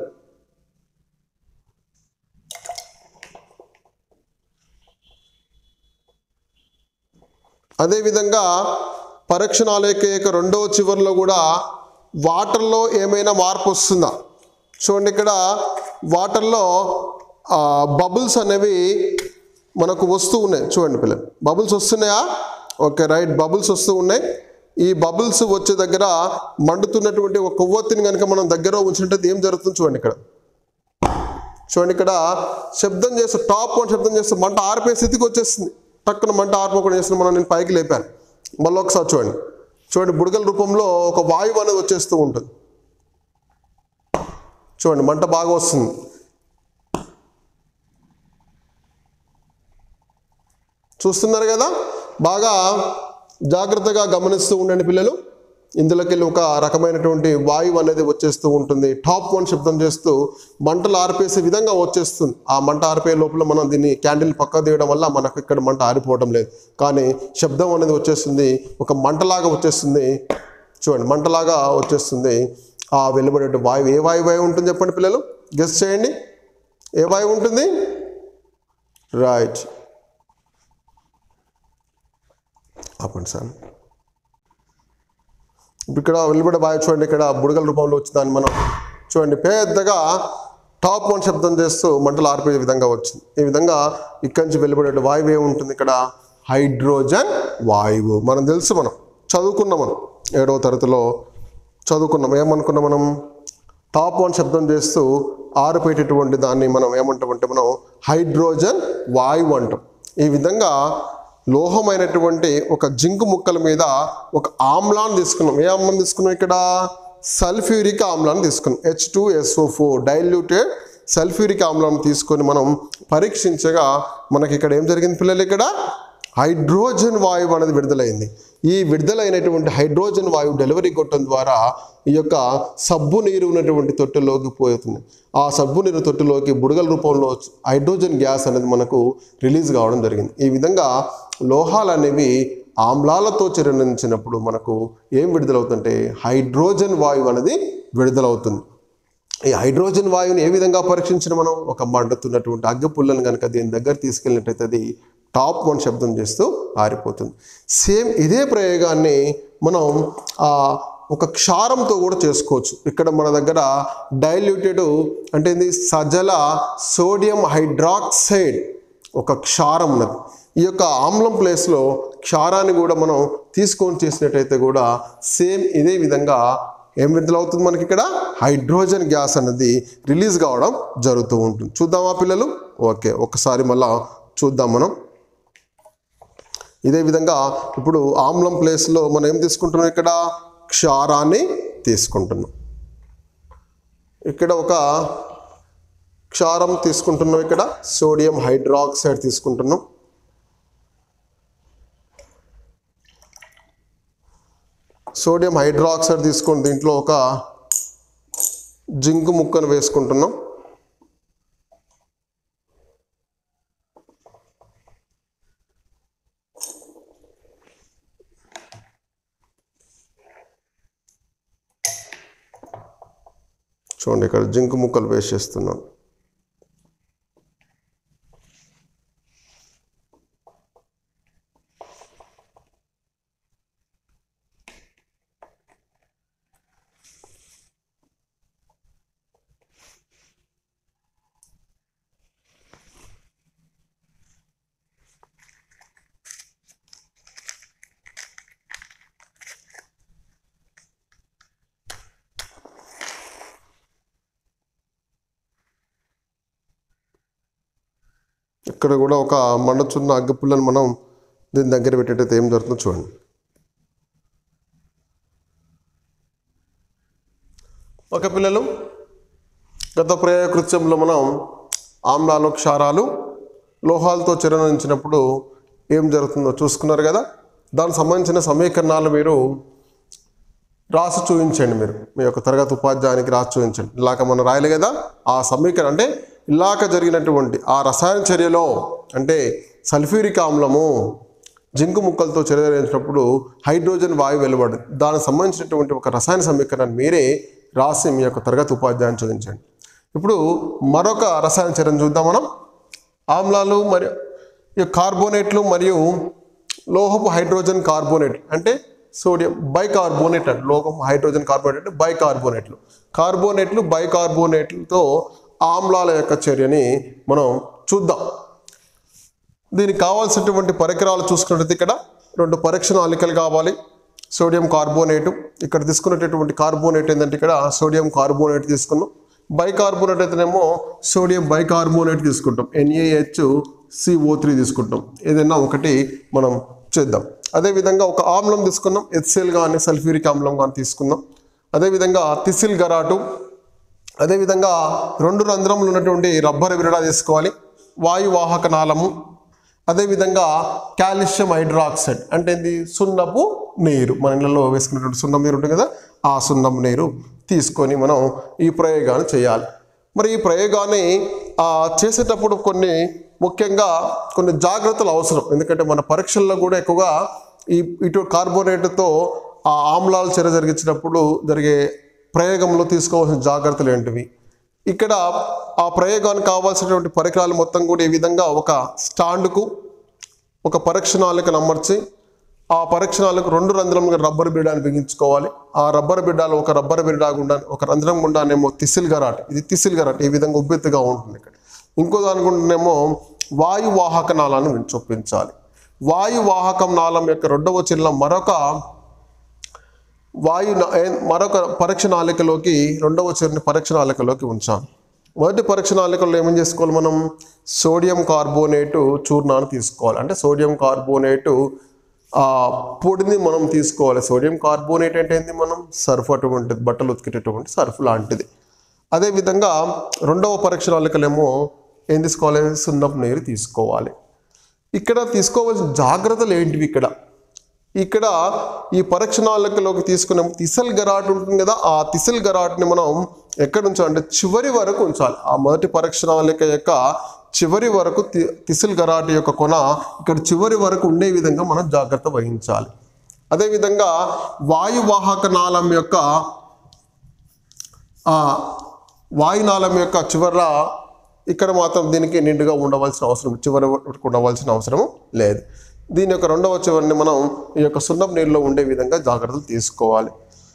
అదేవిధంగా పరీక్ష నాలేక యొక్క రెండవ చివరిలో కూడా వాటర్లో ఏమైనా మార్పు వస్తుందా చూడండి ఇక్కడ వాటర్లో బబుల్స్ అనేవి మనకు వస్తూ ఉన్నాయి చూడండి పిల్లలు బబుల్స్ వస్తున్నాయా ఓకే రైట్ బబుల్స్ వస్తూ ఉన్నాయి ఈ బబుల్స్ వచ్చే దగ్గర మండుతున్నటువంటి ఒక కొవ్వొత్తిని కనుక మనం దగ్గర ఉంచినట్టు ఏం జరుగుతుంది చూడండి ఇక్కడ చూడండి ఇక్కడ శబ్దం చేస్తే టాప్ అని శబ్దం చేస్తే మంట ఆరిపోయే స్థితికి వచ్చేస్తుంది టక్కున మంట ఆరిపోకుండా చేస్తుంది మనం నేను పైకి లేపాను మళ్ళీ ఒకసారి చూడండి చూడండి బుడగల రూపంలో ఒక వాయువు అనేది వచ్చేస్తూ ఉంటుంది చూడండి మంట బాగా వస్తుంది చూస్తున్నారు కదా బాగా జాగ్రత్తగా గమనిస్తూ ఉండండి పిల్లలు ఇందులోకి వెళ్ళి ఒక రకమైనటువంటి వాయువు అనేది వచ్చేస్తూ ఉంటుంది టాప్ వన్ శబ్దం చేస్తూ మంటలు ఆరిపేసే విధంగా వచ్చేస్తుంది ఆ మంట ఆరిపోయే లోపల మనం దీన్ని క్యాండిల్ పక్క తీయడం వల్ల మనకు ఇక్కడ మంట ఆరిపోవడం లేదు కానీ శబ్దం అనేది వచ్చేస్తుంది ఒక మంటలాగా వచ్చేస్తుంది చూడండి మంటలాగా వచ్చేస్తుంది ఆ వెలువడే వాయువు ఏ వాయువు అయి ఉంటుంది చెప్పండి పిల్లలు గెస్ట్ చేయండి ఏ వాయువు ఉంటుంది రైట్ ఆపండి సార్ ఇప్పుడు ఇక్కడ వెలువడే వాయువు చూడండి ఇక్కడ బుడగల రూపంలో వచ్చిందని మనం చూడండి పెద్దగా టాప్ వన్ శబ్దం చేస్తూ మంటలు ఆరిపోయే విధంగా వచ్చింది ఈ విధంగా ఇక్కడి నుంచి వెలువడే వాయువు ఏముంటుంది ఇక్కడ హైడ్రోజన్ వాయువు మనం తెలుసు మనం చదువుకున్నాం మనం ఏడవ తరగతిలో చదువుకున్నాం ఏమనుకున్నాం మనం టాప్ వన్ శబ్దం చేస్తూ ఆరిపోయేటటువంటి దాన్ని మనం ఏమంటామంటే మనం హైడ్రోజన్ వాయువు అంటాం ఈ విధంగా లోహమైనటువంటి ఒక జింకు ముక్కల మీద ఒక ఆమ్లాన్ని తీసుకున్నాం ఏ ఆమ్లాన్ని తీసుకున్నాం ఇక్కడ సల్ఫ్యూరిక్ ఆమ్లాన్ని తీసుకున్నాం H two SO four diluted sulphuric ఆమ్లాన్ని తీసుకొని మనం పరీక్షించగా మనకి ఇక్కడ ఏం జరిగింది పిల్లలు ఇక్కడ హైడ్రోజన్ వాయువు అనేది విడుదలైంది ఈ విడుదలైనటువంటి హైడ్రోజన్ వాయువు డెలివరీ కొట్టడం ద్వారా ఈ యొక్క సబ్బు నీరు ఉన్నటువంటి తొట్టెలోకి పోతుంది ఆ సబ్బు నీరు తొట్టెలోకి బుడగల రూపంలో హైడ్రోజన్ గ్యాస్ అనేది మనకు రిలీజ్ కావడం జరిగింది ఈ విధంగా లోహాలు అనేవి ఆమ్లాలతో చిరణించినప్పుడు మనకు ఏం విడుదలవుతుంటే హైడ్రోజన్ వాయువు అనేది విడుదలవుతుంది ఈ హైడ్రోజన్ వాయువుని ఏ విధంగా పరీక్షించిన మనం ఒక మండుతున్నటువంటి అగ్గి పుల్లను కనుక దీని దగ్గర తీసుకెళ్ళినట్టయితే అది టాప్ వన్ శబ్దం చేస్తూ ఆరిపోతుంది సేమ్ ఇదే ప్రయోగాన్ని మనం ఆ, ఒక క్షారంతో కూడా చేసుకోవచ్చు ఇక్కడ మన దగ్గర డైల్యూటెడ్ అంటే ఇది సజల సోడియం హైడ్రాక్సైడ్ ఒక క్షారం ఉన్నది ఈ యొక్క ఆమ్లం ప్లేస్లో క్షారాన్ని కూడా మనం తీసుకొని చేసినట్టయితే కూడా సేమ్ ఇదే విధంగా ఏం విడుదలవుతుంది మనకి ఇక్కడ హైడ్రోజన్ గ్యాస్ అనేది రిలీజ్ కావడం జరుగుతూ ఉంటుంది చూద్దామా పిల్లలు ఓకే ఒకసారి మళ్ళా చూద్దాం మనం ఇదే విధంగా ఇప్పుడు ఆమ్లం ప్లేస్లో మనం ఏం తీసుకుంటున్నాం ఇక్కడ క్షారాన్ని తీసుకుంటున్నాం ఇక్కడ ఒక క్షారం తీసుకుంటున్నాం ఇక్కడ సోడియం హైడ్రాక్సైడ్ తీసుకుంటున్నాం సోడియం హైడ్రాక్సైడ్ తీసుకొని దీంట్లో ఒక జింకు ముక్కను వేసుకుంటున్నాం చూడండి ఇక్కడ జింకు ముక్కలు వేస్ట్ చేస్తున్నాం ఇక్కడ కూడా ఒక మండచున్న అగ్గిపుల్లను మనం దీని దగ్గర పెట్టేటైతే ఏం జరుగుతుందో చూడండి ఒక పిల్లలు గత ప్రయోగ కృత్యంలో మనం ఆమ్లాలు క్షారాలు లోహాలతో చిరణించినప్పుడు ఏం జరుగుతుందో చూసుకున్నారు కదా దానికి సంబంధించిన సమీకరణాలు మీరు రాసి చూపించండి మీరు మీ యొక్క తరగతి ఉపాధ్యాయునికి రాసి చూపించండి ఇలాగ మనం రాయలే కదా ఆ సమీకరణ అంటే ఇలాగ జరిగినటువంటి ఆ రసాయన చర్యలో అంటే సల్ఫ్యూరిక్ ఆమ్లము జింకు ముక్కలతో చర్యసినప్పుడు హైడ్రోజన్ వాయువు వెలువడింది దానికి సంబంధించినటువంటి ఒక రసాయన సమీకరణాన్ని మీరే రాసి మీ యొక్క తరగతి ఉపాధ్యాయుని చూపించండి ఇప్పుడు మరొక రసాయన చర్యను చూద్దాం మనం ఆమ్లాలు మరియు ఈ కార్బోనేట్లు మరియు లోహపు హైడ్రోజన్ కార్బోనేట్ అంటే సోడియం బైకార్బోనేట్ అంటే లోహం హైడ్రోజన్ కార్బోనేట్ అంటే బైకార్బోనేట్లు కార్బోనేట్లు బైకార్బోనేట్లతో ఆమ్లాల యొక్క చర్యని మనం చూద్దాం దీనికి కావాల్సినటువంటి పరికరాలు చూసుకున్నట్లయితే ఇక్కడ రెండు పరీక్ష నాలికలు కావాలి సోడియం కార్బోనేటు ఇక్కడ తీసుకున్నటువంటి కార్బోనేట్ ఏంటంటే ఇక్కడ సోడియం కార్బోనేట్ తీసుకున్నాం బైకార్బోనేట్ అయితేనేమో సోడియం బైకార్బోనేట్ తీసుకుంటాం ఎన్ఏహెచ్ సిఓ త్రీ తీసుకుంటాం ఏదైనా ఒకటి మనం చేద్దాం అదేవిధంగా ఒక ఆమ్లం తీసుకున్నాం హెచ్సిఎల్ కానీ సల్ఫ్యూరిక్ ఆమ్లం కానీ తీసుకుందాం అదేవిధంగా తిసిల్ గరాటు అదేవిధంగా రెండు రంధ్రములు ఉన్నటువంటి రబ్బర్ విరడా తీసుకోవాలి వాయువాహక నాళము అదేవిధంగా కాల్షియం హైడ్రాక్సైడ్ అంటే ఇది సున్నపు నీరు మన ఇళ్ళలో వేసుకున్నటువంటి సున్నం నీరు ఉంటుంది కదా ఆ సున్నం నీరు తీసుకొని మనం ఈ ప్రయోగాన్ని చేయాలి మరి ఈ ప్రయోగాన్ని ఆ, చేసేటప్పుడు కొన్ని ముఖ్యంగా కొన్ని జాగ్రత్తలు అవసరం ఎందుకంటే మన పరీక్షల్లో కూడా ఎక్కువగా ఈ ఇటు కార్బోనేట్తో ఆ ఆమ్లాలు చెర జరిగించినప్పుడు జరిగే ప్రయోగంలో తీసుకోవాల్సిన జాగ్రత్తలు ఏంటివి ఇక్కడ ఆ ప్రయోగానికి కావాల్సినటువంటి పరికరాలు మొత్తం కూడా ఈ విధంగా ఒక స్టాండ్కు ఒక పరీక్ష నాలుకను అమర్చి ఆ పరీక్ష నాలుగు రెండు రంధ్రములుగా రబ్బర్ బిడ్డాన్ని బిగించుకోవాలి ఆ రబ్బర్ బిడ్డాలు ఒక రబ్బర్ బిడ్డా గుండా ఒక రంధ్రం గుండానేమో తిసిల్ గరాట్ ఇది తిసిల్ గరాట్ ఈ విధంగా ఉబ్బెత్తుగా ఉంటుంది ఇక్కడ ఇంకో దాని గుండానేమో వాయువాహక నాళాన్ని చొప్పించాలి వాయువాహకం నాళం యొక్క రెండవ చిల్ల మరొక వాయు నా- ఏ- మరొక పరీక్ష నాళికలోకి రెండవ చర్ని పరీక్ష నాళికలోకి ఉంచాం మొదటి పరీక్ష నాళికలో ఏమేం చేసుకోవాలి మనం సోడియం కార్బోనేటు చూర్ణాన్ని తీసుకోవాలి అంటే సోడియం కార్బోనేటు ఆ పొడిని మనం తీసుకోవాలి సోడియం కార్బోనేట్ అంటే ఏంది మనం సర్ఫ్ అటువంటిది బట్టలు ఉతికేటటువంటి సర్ఫ్ లాంటిది అదేవిధంగా రెండవ పరీక్ష నాళికలేమో ఏం తీసుకోవాలి సున్నపు నీరు తీసుకోవాలి ఇక్కడ తీసుకోవాల్సిన జాగ్రత్తలు ఏంటివి ఇక్కడ ఇక్కడ ఈ పరీక్షణాలలోకి తీసుకునే తిసల్ గరాట్ ఉంటుంది కదా ఆ తిసల్ గరాట్ని మనం ఎక్కడ ఉంచాలంటే చివరి వరకు ఉంచాలి ఆ మొదటి పరీక్షణాలిక యొక్క చివరి వరకు తి- తిసల్ గరాట్ యొక్క కొన ఇక్కడ చివరి వరకు ఉండే విధంగా మనం జాగ్రత్త వహించాలి అదేవిధంగా వాయువాహక నాళం యొక్క ఆ వాయునాళం యొక్క చివర ఇక్కడ మాత్రం దీనికి నిండుగా ఉండవలసిన అవసరం చివరి వరకు ఉండవలసిన అవసరం లేదు దీని యొక్క రెండవ చివరిని మనం ఈ యొక్క సున్నం నీళ్ళలో ఉండే విధంగా జాగ్రత్తలు తీసుకోవాలి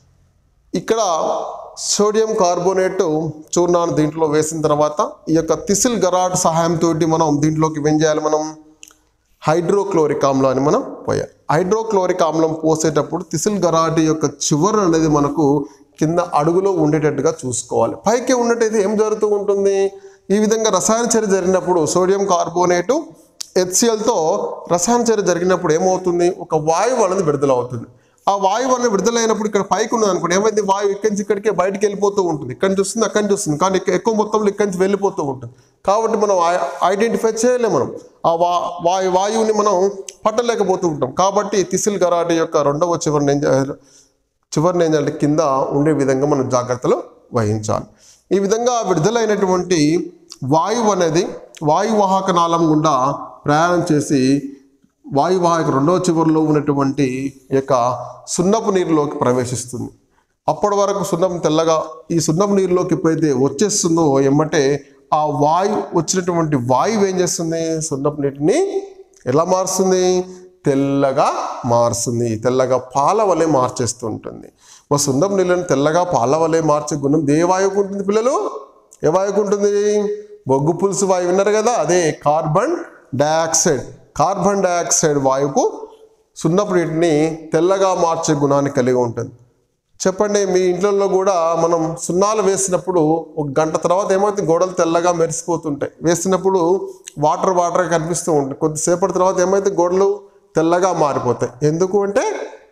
ఇక్కడ సోడియం కార్బోనేట్ చూర్ణాన్ని దీంట్లో వేసిన తర్వాత ఈ యొక్క తిసిల్ గరాట్ సహాయంతో మనం దీంట్లోకి ఏం చేయాలి మనం హైడ్రోక్లోరిక్ ఆమ్లాన్ని మనం పోయాలి హైడ్రోక్లోరిక్ ఆమ్లం పోసేటప్పుడు తిసిల్ గరాటి యొక్క చివర అనేది మనకు కింద అడుగులో ఉండేటట్టుగా చూసుకోవాలి పైకి ఉన్నట్టయితే ఏం జరుగుతూ ఉంటుంది ఈ విధంగా రసాయన చర్య జరిగినప్పుడు సోడియం కార్బోనేటు హెచ్సిఎల్తో రసాయన చర్య జరిగినప్పుడు ఏమవుతుంది ఒక వాయువు అనేది విడుదల అవుతుంది ఆ వాయువు అనేది విడుదలైనప్పుడు ఇక్కడ పైకి ఉన్నది అనుకోండి ఏమైంది వాయువు ఇక్కడి నుంచి ఇక్కడికే బయటికి వెళ్ళిపోతూ ఉంటుంది ఇక్కడి నుంచి వస్తుంది అక్కడి నుంచి వస్తుంది కానీ ఎక్కు- ఎక్కువ మొత్తంలో ఇక్కడి నుంచి వెళ్ళిపోతూ ఉంటుంది కాబట్టి మనం ఐడెంటిఫై చేయలేము మనం ఆ వా వాయు వాయువుని మనం పట్టలేకపోతూ ఉంటాం కాబట్టి తిసిల్ గరాటి యొక్క రెండవ చివరిని ఏం చేయాలి చివరిని ఏం చేయాలి కింద ఉండే విధంగా మనం జాగ్రత్తలు వహించాలి ఈ విధంగా విడుదలైనటువంటి వాయువు అనేది వాయువాహక నాళం గుండా ప్రయాణం చేసి వాయువాహక రెండవ చివరిలో ఉన్నటువంటి ఈ యొక్క సున్నపు నీరులోకి ప్రవేశిస్తుంది అప్పటి వరకు సున్నం తెల్లగా ఈ సున్నపు నీరులోకి ఎప్పుడైతే వచ్చేస్తుందో ఎమ్మటే ఆ వాయు వచ్చినటువంటి వాయువు ఏం చేస్తుంది సున్నపు నీటిని ఎలా మారుస్తుంది తెల్లగా మారుస్తుంది తెల్లగా పాల వలె మార్చేస్తూ ఉంటుంది మా సున్నపు నీళ్ళని తెల్లగా పాల వలె మార్చే గుణం ఏ వాయువుకు ఉంటుంది పిల్లలు ఏ వాయువుకు ఉంటుంది బొగ్గు పులుసు వాయువు విన్నారు కదా అదే కార్బన్ డయాక్సైడ్ కార్బన్ డయాక్సైడ్ వాయువుకు సున్నపు నీటిని తెల్లగా మార్చే గుణాన్ని కలిగి ఉంటుంది చెప్పండి మీ ఇంట్లో కూడా మనం సున్నాలు వేసినప్పుడు ఒక గంట తర్వాత ఏమవుతుంది గోడలు తెల్లగా మెరిసిపోతుంటాయి వేసినప్పుడు వాటర్ వాటర్ కనిపిస్తూ ఉంటుంది కొద్దిసేపటి తర్వాత ఏమైతే గోడలు తెల్లగా మారిపోతాయి ఎందుకు అంటే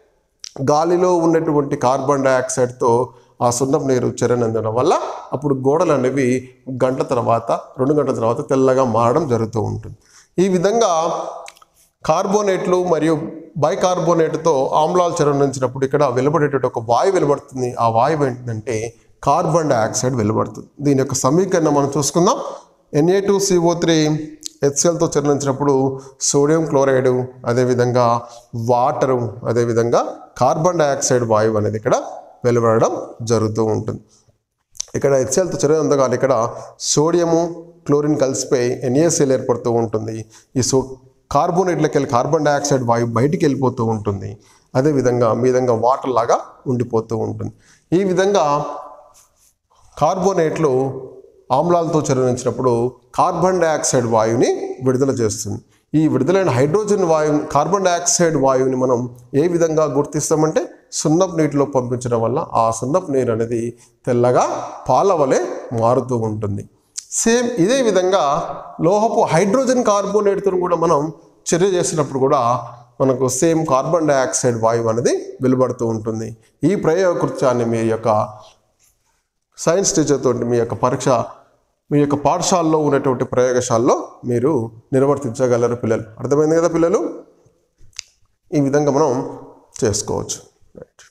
గాలిలో ఉన్నటువంటి కార్బన్ డయాక్సైడ్తో ఆ సున్నపు నీరు చెరనందడం వల్ల అప్పుడు గోడలు అనేవి గంట తర్వాత రెండు గంటల తర్వాత తెల్లగా మారడం జరుగుతూ ఉంటుంది ఈ విధంగా కార్బోనేట్లు మరియు బైకార్బోనేట్తో ఆమ్లాలు చెరనించినప్పుడు ఇక్కడ వెలువడేటటువంటి ఒక వాయువు వెలువడుతుంది ఆ వాయువు ఏంటంటే కార్బన్ డయాక్సైడ్ వెలువడుతుంది దీని యొక్క సమీకరణ మనం చూసుకుందాం ఎన్ఏ టూ సిఓ త్రీ హెచ్సిఎల్తో చర్చించినప్పుడు సోడియం క్లోరైడ్ అదేవిధంగా వాటరు అదేవిధంగా కార్బన్ డయాక్సైడ్ వాయువు అనేది ఇక్కడ వెలువడడం జరుగుతూ ఉంటుంది ఇక్కడ హెచ్సిఎల్తో చర్య ఉంది కానీ ఇక్కడ సోడియము క్లోరిన్ కలిసిపోయి ఎన్ఏసిఎల్ ఏర్పడుతూ ఉంటుంది ఈ సో కార్బోనేట్లకి వెళ్ళి కార్బన్ డయాక్సైడ్ వాయువు బయటికి వెళ్ళిపోతూ ఉంటుంది అదేవిధంగా మీ విధంగా వాటర్ లాగా ఉండిపోతూ ఉంటుంది ఈ విధంగా కార్బోనేట్లు ఆమ్లాలతో చర్వించినప్పుడు కార్బన్ డయాక్సైడ్ వాయువుని విడుదల చేస్తుంది ఈ విడుదలైన హైడ్రోజన్ వాయువు కార్బన్ డయాక్సైడ్ వాయువుని మనం ఏ విధంగా గుర్తిస్తామంటే సున్నపు నీటిలో పంపించడం వల్ల ఆ సున్నపు నీరు అనేది తెల్లగా పాల వలె మారుతూ ఉంటుంది సేమ్ ఇదే విధంగా లోహపు హైడ్రోజన్ కార్బోనేట్తో కూడా మనం చర్య చేసినప్పుడు కూడా మనకు సేమ్ కార్బన్ డయాక్సైడ్ వాయువు అనేది వెలువడుతూ ఉంటుంది ఈ ప్రయోగ కృత్యాన్ని మీ యొక్క సైన్స్ టీచర్ తోటి మీ యొక్క పరీక్ష మీ యొక్క పాఠశాలలో ఉన్నటువంటి ప్రయోగశాలలో మీరు నిర్వర్తించగలరు పిల్లలు అర్థమైంది కదా పిల్లలు ఈ విధంగా మనం చేసుకోవచ్చు రైట్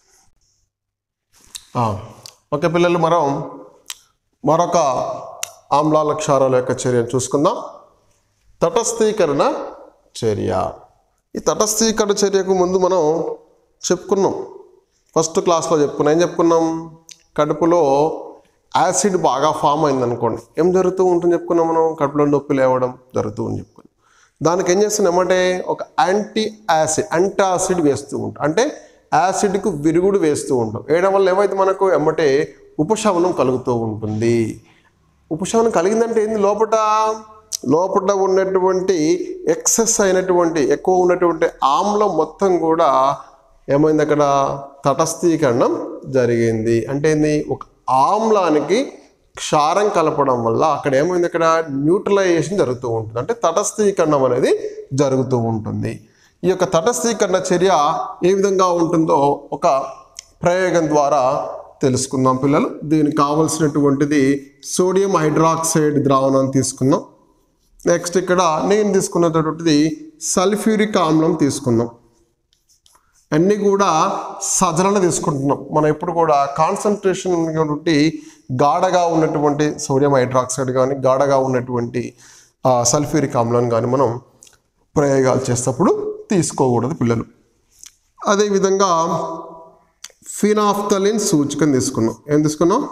ఓకే పిల్లలు మనం మరొక ఆమ్లాల క్షారాల యొక్క చర్యను చూసుకుందాం తటస్థీకరణ చర్య ఈ తటస్థీకరణ చర్యకు ముందు మనం చెప్పుకున్నాం ఫస్ట్ క్లాస్లో చెప్పుకున్నాం ఏం చెప్పుకున్నాం కడుపులో యాసిడ్ బాగా ఫామ్ అయింది అనుకోండి ఏం జరుగుతూ ఉంటుంది చెప్పుకున్నాం మనం కడుపులో నొప్పి లేవడం జరుగుతూ ఉంది చెప్పుకున్నాం దానికి ఏం చేస్తున్నాం అంటే ఒక యాంటీ యాసిడ్ యాంటాసిడ్ వేస్తూ ఉంటాం అంటే యాసిడ్కు విరుగుడు వేస్తూ ఉంటాం వేయడం వల్ల ఏమైతే మనకు ఎమ్మటే ఉపశమనం కలుగుతూ ఉంటుంది ఉపశమనం కలిగిందంటే ఏంది లోపట లోపల ఉన్నటువంటి ఎక్సెస్ అయినటువంటి ఎక్కువ ఉన్నటువంటి ఆమ్లం మొత్తం కూడా ఏమైంది అక్కడ తటస్థీకరణం జరిగింది అంటే ఏంది ఒక ఆమ్లానికి క్షారం కలపడం వల్ల అక్కడ ఏమైంది అక్కడ న్యూట్రలైజేషన్ జరుగుతూ ఉంటుంది అంటే తటస్థీకరణం అనేది జరుగుతూ ఉంటుంది ఈ యొక్క తటస్థీకరణ చర్య ఏ విధంగా ఉంటుందో ఒక ప్రయోగం ద్వారా తెలుసుకుందాం పిల్లలు దీనికి కావలసినటువంటిది సోడియం హైడ్రాక్సైడ్ ద్రావణాన్ని తీసుకుందాం నెక్స్ట్ ఇక్కడ నేను తీసుకున్నటువంటిది సల్ఫ్యూరిక్ ఆమ్లం తీసుకుందాం అన్నీ కూడా సజలన తీసుకుంటున్నాం మనం ఎప్పుడు కూడా కాన్సన్ట్రేషన్ ఉన్నటువంటి గాఢగా ఉన్నటువంటి సోడియం హైడ్రాక్సైడ్ కానీ గాఢగా ఉన్నటువంటి ఆ, సల్ఫ్యూరిక్ ఆమ్లాన్ని కానీ మనం ప్రయోగాలు చేసేటప్పుడు తీసుకోకూడదు పిల్లలు అదేవిధంగా ఫినాఫ్తలిన్ సూచికను తీసుకున్నాం ఏం తీసుకున్నాం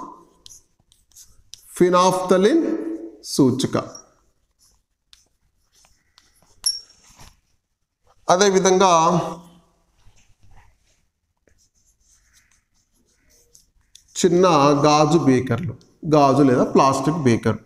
ఫినాఫ్తలిన్ సూచిక అదేవిధంగా చిన్న గాజు బీకర్లు గాజు లేదా ప్లాస్టిక్ బీకర్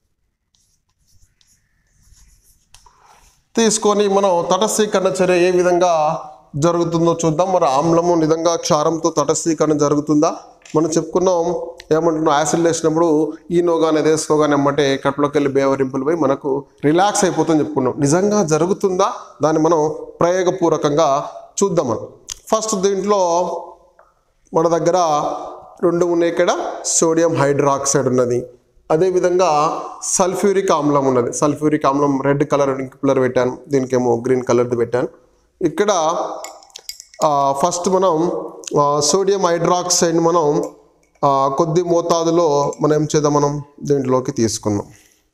తీసుకొని మనం తటస్థీకరణ చర్య ఏ విధంగా జరుగుతుందో చూద్దాం మరి ఆమ్లము నిజంగా క్షారంతో తటస్థీకరణ జరుగుతుందా మనం చెప్పుకున్నాం ఏమంటున్నాం యాసిడ్ వేసినప్పుడు ఈనో కానీ అది వేసుకోగానే ఎమ్మటే కడుపులోకి వెళ్ళి బేవరింపులు పోయి మనకు రిలాక్స్ అయిపోతుందని చెప్పుకున్నాం నిజంగా జరుగుతుందా దాన్ని మనం ప్రయోగపూర్వకంగా చూద్దాం మనం ఫస్ట్ దీంట్లో మన దగ్గర రెండు ఉన్నాయి ఇక్కడ సోడియం హైడ్రాక్సైడ్ ఉన్నది అదేవిధంగా సల్ఫ్యూరిక్ ఆమ్లం ఉన్నది సల్ఫ్యూరిక్ ఆమ్లం రెడ్ కలర్ ఇంక్ కలర్ పెట్టాను దీనికేమో గ్రీన్ కలర్ది పెట్టాను ఇక్కడ ఆ, ఫస్ట్ మనం ఆ, సోడియం హైడ్రాక్సైడ్ మనం ఆ, కొద్ది మోతాదులో మనం ఏం చేద్దాం మనం దీంట్లోకి తీసుకుందాం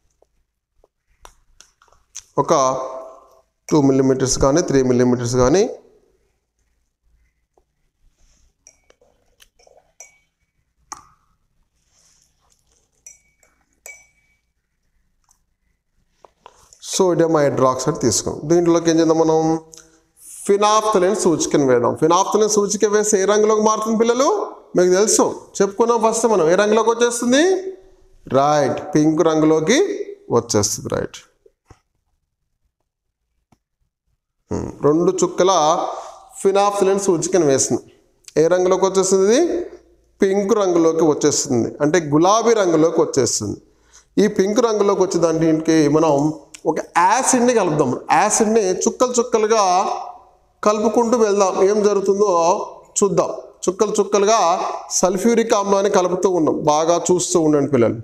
ఒక టూ మిల్లీమీటర్స్ కానీ త్రీ మిల్లీమీటర్స్ కానీ సోడియం హైడ్రాక్సైడ్ తీసుకున్నాం దీంట్లోకి ఏం చేద్దాం మనం ఫినాఫ్తలిన్ సూచికను వేద్దాం ఫినాఫ్తలిన్ సూచిక వేస్తే ఏ రంగులోకి మారుతుంది పిల్లలు మీకు తెలుసు చెప్పుకున్నాం ఫస్ట్ మనం ఏ రంగులోకి వచ్చేస్తుంది రైట్ పింక్ రంగులోకి వచ్చేస్తుంది రైట్ ఉమ్, రెండు చుక్కల ఫినాఫ్తలిన్ సూచికను వేసింది ఏ రంగులోకి వచ్చేస్తుంది ఇది పింక్ రంగులోకి వచ్చేస్తుంది అంటే గులాబీ రంగులోకి వచ్చేస్తుంది ఈ పింక్ రంగులోకి వచ్చే దాంట్లో మనం ఒక యాసిడ్ని కలుపుదాం యాసిడ్ని చుక్కలు చుక్కలుగా కలుపుకుంటూ వెళ్దాం ఏం జరుగుతుందో చూద్దాం చుక్కలు చుక్కలుగా సల్ఫ్యూరిక్ ఆమ్లాన్ని కలుపుతూ ఉన్నాం బాగా చూస్తూ ఉండండి పిల్లలు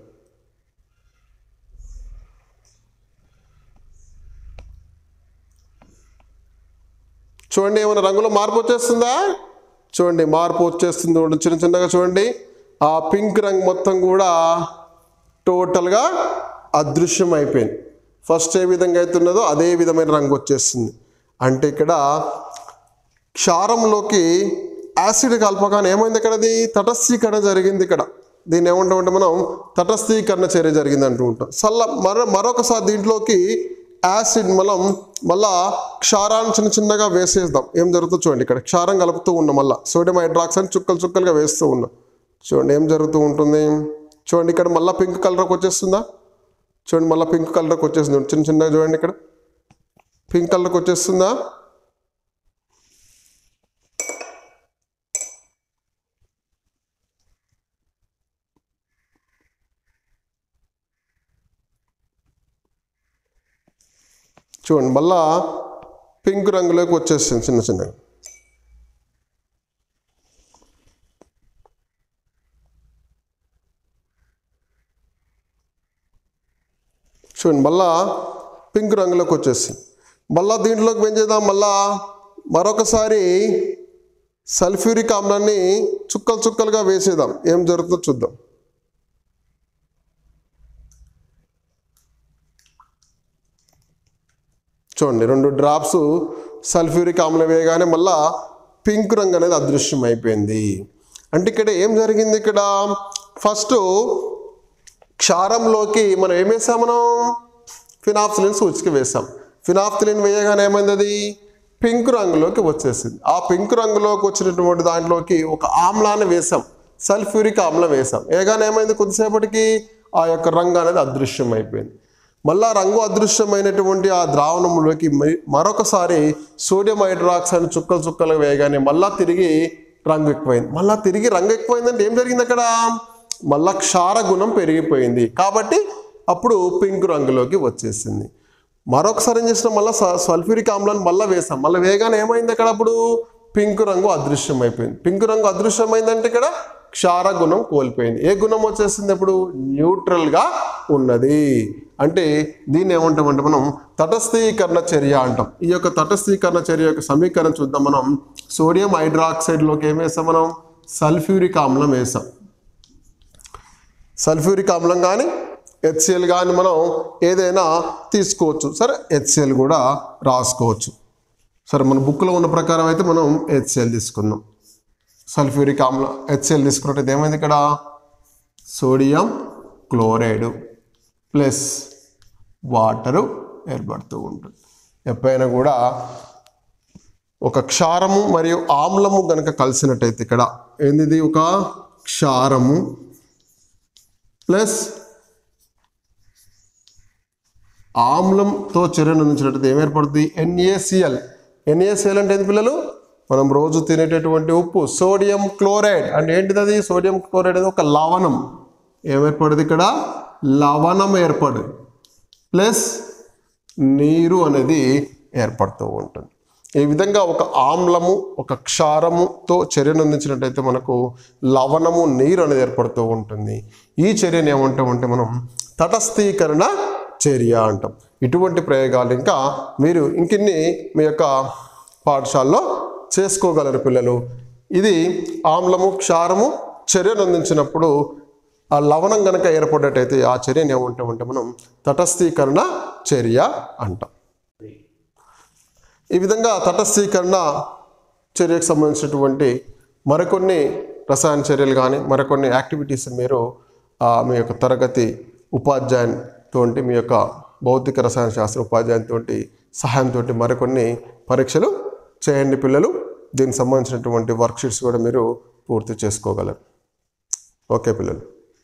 చూడండి ఏమైనా రంగులో మార్పు వచ్చేస్తుందా చూడండి మార్పు వచ్చేస్తుంది చూడండి. చిన్న చిన్నగా చూడండి ఆ పింక్ రంగు మొత్తం కూడా టోటల్గా అదృశ్యం అయిపోయింది ఫస్ట్ ఏ విధంగా అయితే ఉన్నదో అదే విధమైన రంగు వచ్చేస్తుంది అంటే ఇక్కడ క్షారంలోకి యాసిడ్ కలపగానే ఏమైంది ఇక్కడ అది తటస్థీకరణ జరిగింది ఇక్కడ దీన్ని ఏమంటామంటే మనం తటస్థీకరణ చర్య జరిగింది అంటూ ఉంటాం సల్ల మరో మరొకసారి దీంట్లోకి యాసిడ్ మనం మళ్ళా క్షారాన్ని చిన్న చిన్నగా వేసేద్దాం ఏం జరుగుతుందో చూడండి ఇక్కడ క్షారం కలుపుతూ ఉన్నాం మళ్ళీ సోడియం హైడ్రాక్సైడ్ చుక్కలు చుక్కలుగా వేస్తూ ఉన్నాం చూడండి ఏం జరుగుతూ ఉంటుంది చూడండి ఇక్కడ మళ్ళీ పింక్ కలర్కి వచ్చేస్తుందా చూడండి మళ్ళీ పింక్ కలర్కి వచ్చేస్తుంది చిన్న చిన్నగా చూడండి ఇక్కడ పింక్ కలర్కి వచ్చేస్తుందా చూడండి మళ్ళా పింక్ రంగులోకి వచ్చేస్తుంది చిన్న చిన్నగా చూడండి మళ్ళా పింక్ రంగులోకి వచ్చేసింది మళ్ళా దీంట్లోకి ఏం చేద్దాం మళ్ళా మరొకసారి సల్ఫ్యూరిక్ ఆమ్లాన్ని చుక్కలు చుక్కలుగా వేసేద్దాం ఏం జరుగుతుందో చూద్దాం చూడండి రెండు డ్రాప్స్ సల్ఫ్యూరిక్ ఆమ్లం వేయగానే మళ్ళా పింక్ రంగు అనేది అదృశ్యం అయిపోయింది అంటే ఇక్కడ ఏం జరిగింది ఇక్కడ ఫస్ట్ క్షారంలోకి మనం ఏం వేసాం మనం ఫినాప్సిలిన్ సూచిక వేసాం ఫినాప్సిలిన్ వేయగానే ఏమైంది అది పింక్ రంగులోకి వచ్చేసింది ఆ పింక్ రంగులోకి వచ్చినటువంటి దాంట్లోకి ఒక ఆమ్లాన్ని వేసాం సల్ఫ్యూరిక్ ఆమ్లం వేసాం వేయగానే ఏమైంది కొద్దిసేపటికి ఆ యొక్క రంగు అనేది అదృశ్యం అయిపోయింది మళ్ళా రంగు అదృశ్యమైనటువంటి ఆ ద్రావణంలోకి మ- మరొకసారి సోడియం హైడ్రాక్సైడ్ చుక్కలు చుక్కలు వేయగానే మళ్ళా తిరిగి రంగు ఎక్కువైంది మళ్ళా తిరిగి రంగు ఎక్కువైందంటే ఏం జరిగింది అక్కడ మళ్ళా క్షార గుణం పెరిగిపోయింది కాబట్టి అప్పుడు పింక్ రంగులోకి వచ్చేసింది మరొకసారి ఏం చేసినాం మళ్ళీ సల్ఫ్యూరిక్ ఆమ్లాన్ని మళ్ళీ వేసాం మళ్ళీ వేగానే ఏమైంది అక్కడ అప్పుడు పింక్ రంగు అదృశ్యం అయిపోయింది పింక్ రంగు అదృశ్యమైందంటే ఇక్కడ క్షార గుణం కోల్పోయింది ఏ గుణం వచ్చేసింది ఇప్పుడు న్యూట్రల్గా ఉన్నది అంటే దీన్ని ఏమంటామంటే మనం తటస్థీకరణ చర్య అంటాం ఈ యొక్క తటస్థీకరణ చర్య యొక్క సమీకరణ చూద్దాం మనం సోడియం హైడ్రాక్సైడ్లోకి ఏం వేసాం మనం సల్ఫ్యూరిక్ ఆమ్లం వేసాం సల్ఫ్యూరిక్ ఆమ్లం కానీ హెచ్సిఎల్ కానీ మనం ఏదైనా తీసుకోవచ్చు సరే హెచ్సిఎల్ కూడా రాసుకోవచ్చు సరే మన బుక్లో ఉన్న ప్రకారం అయితే మనం హెచ్సిఎల్ తీసుకుందాం సల్ఫ్యూరిక్ ఆమ్లం హెచ్సిఎల్ తీసుకున్నట్టయితే ఏమైంది ఇక్కడ సోడియం క్లోరైడ్ ప్లస్ వాటరు ఏర్పడుతూ ఉంటుంది ఎప్పుడైనా కూడా ఒక క్షారము మరియు ఆమ్లము కనుక కలిసినట్టయితే ఇక్కడ ఏంది ఇది ఒక క్షారము ప్లస్ ఆమ్లంతో చర్యను అందించినట్టయితే ఏం ఏర్పడుతుంది ఎన్ఏసిఎల్ ఎన్ఏసిఎల్ అంటే ఏంది పిల్లలు మనం రోజు తినేటటువంటి ఉప్పు సోడియం క్లోరైడ్ అంటే ఏంటిది అది సోడియం క్లోరైడ్ అనేది ఒక లవణం ఏమేర్పడుతుంది ఇక్కడ లవణం ఏర్పడు ప్లస్ నీరు అనేది ఏర్పడుతూ ఉంటుంది ఈ విధంగా ఒక ఆమ్లము ఒక క్షారముతో చర్యను అందించినట్టయితే మనకు లవణము నీరు అనేది ఏర్పడుతూ ఉంటుంది ఈ చర్యను ఏమంటామంటే మనం తటస్థీకరణ చర్య అంటాం ఇటువంటి ప్రయోగాలు ఇంకా మీరు ఇంకిన్ని మీ యొక్క పాఠశాలలో చేసుకోగలరు పిల్లలు ఇది ఆమ్లము క్షారము చర్యను అందించినప్పుడు ఆ లవణం కనుక ఏర్పడేటైతే ఆ చర్యను ఏమంటామంటే మనం తటస్థీకరణ చర్య అంటాం ఈ విధంగా తటస్థీకరణ చర్యకు సంబంధించినటువంటి మరికొన్ని రసాయన చర్యలు కానీ మరికొన్ని యాక్టివిటీస్ మీరు ఆ, మీ యొక్క తరగతి ఉపాధ్యాయునితో మీ యొక్క భౌతిక రసాయన శాస్త్ర ఉపాధ్యాయునితో సహాయంతో మరికొన్ని పరీక్షలు చేయండి పిల్లలు దీనికి సంబంధించినటువంటి వర్క్షీట్స్ కూడా మీరు పూర్తి చేసుకోగలరు ఓకే పిల్లలు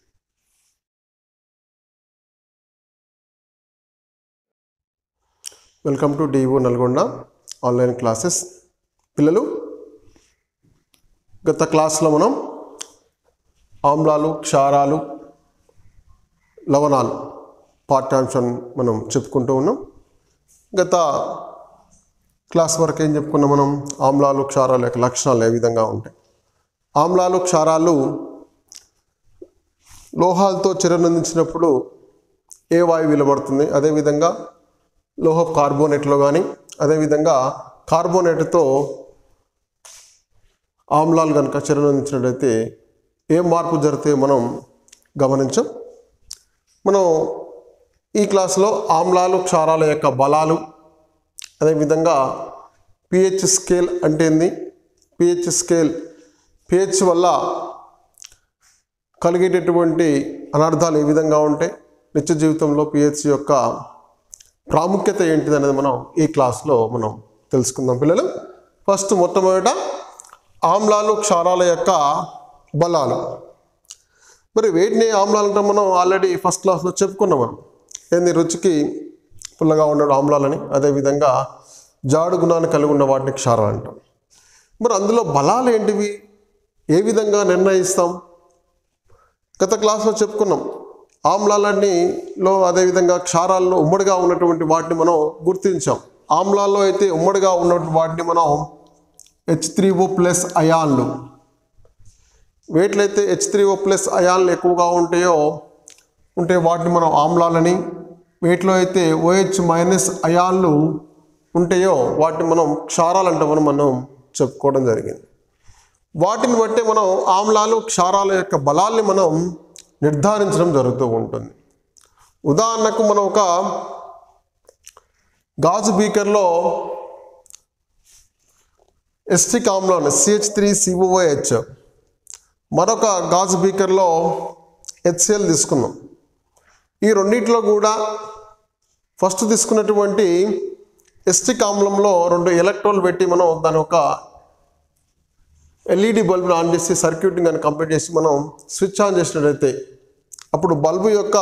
welcome to DEO Nalgonda online classes పిల్లలు గత క్లాస్లో మనం ఆమ్లాలు క్షారాలు లవణాలు పాఠ్యాంశాన్ని మనం చెప్పుకుంటూ ఉన్నాం గత క్లాస్ వరకు ఏం చెప్పుకున్నాం మనం ఆమ్లాలు క్షారాల యొక్క లక్షణాలు ఏ విధంగా ఉంటాయి ఆమ్లాలు క్షారాలు లోహాలతో చిరనందించినప్పుడు ఏ వాయువు వెలువడుతుంది అదేవిధంగా లోహ కార్బోనేట్లో కానీ అదేవిధంగా కార్బోనేట్తో ఆమ్లాలు కనుక చరణించినట్లయితే ఏ మార్పు జరిగితే మనం గమనించాం మనం ఈ క్లాస్లో ఆమ్లాలు క్షారాల యొక్క బలాలు అదేవిధంగా పిహెచ్ స్కేల్ అంటే ఏంది పిహెచ్ స్కేల్ పిహెచ్ వల్ల కలిగేటటువంటి అనర్థాలు ఏ విధంగా ఉంటాయి నిత్య జీవితంలో పిహెచ్ యొక్క ప్రాముఖ్యత ఏంటిది అనేది మనం ఈ క్లాస్లో మనం తెలుసుకుందాం పిల్లలు ఫస్ట్ మొట్టమొదట ఆమ్లాలు క్షారాల యొక్క బలాలు మరి వేటిని ఆమ్లాలు అంటే మనం ఆల్రెడీ ఫస్ట్ క్లాస్లో చెప్పుకున్నాం మనం ఏంది రుచికి పుల్లగా ఉన్న ఆమ్లాలని అదేవిధంగా జాడు గుణాన్ని కలిగి ఉన్న వాటిని క్షారాలు అంటాం మరి అందులో బలాలు ఏంటివి ఏ విధంగా నిర్ణయిస్తాం గత క్లాస్లో చెప్పుకున్నాం ఆమ్లాలన్నీ లో అదేవిధంగా క్షారాల్లో ఉమ్మడిగా ఉన్నటువంటి వాటిని మనం గుర్తించాం ఆమ్లాల్లో అయితే ఉమ్మడిగా ఉన్నటువంటి వాటిని మనం హెచ్ త్రీ ఓ ప్లస్ అయాన్లు వేట్లయితే హెచ్ త్రీ ఓ ప్లస్ అయాన్లు ఎక్కువగా ఉంటాయో ఉంటే వాటిని మనం ఆమ్లాలని వేటిలో అయితే ఓహెచ్ మైనస్ అయాన్లు ఉంటాయో వాటిని మనం క్షారాలు అంటామని మనం చెప్పుకోవడం జరిగింది వాటిని బట్టే మనం ఆమ్లాలు క్షారాల యొక్క బలాల్ని మనం నిర్ధారించడం జరుగుతూ ఉంటుంది ఉదాహరణకు మనం ఒక గాజు బీకర్లో ఎస్టిక్ ఆమ్లం సిహెచ్ త్రీ సిఓహెచ్ మరొక గాజు బీకర్లో హెచ్సిఎల్ తీసుకున్నాం ఈ రెండింటిలో కూడా ఫస్ట్ తీసుకున్నటువంటి ఎస్టిక్ ఆమ్లంలో రెండు ఎలక్ట్రోల్ పెట్టి మనం దాని ఒక ఎల్ఈడి బల్బును ఆన్ చేసి సర్క్యూట్ని కానీ కంప్లీట్ చేసి మనం స్విచ్ ఆన్ చేసినట్లయితే అప్పుడు బల్బు యొక్క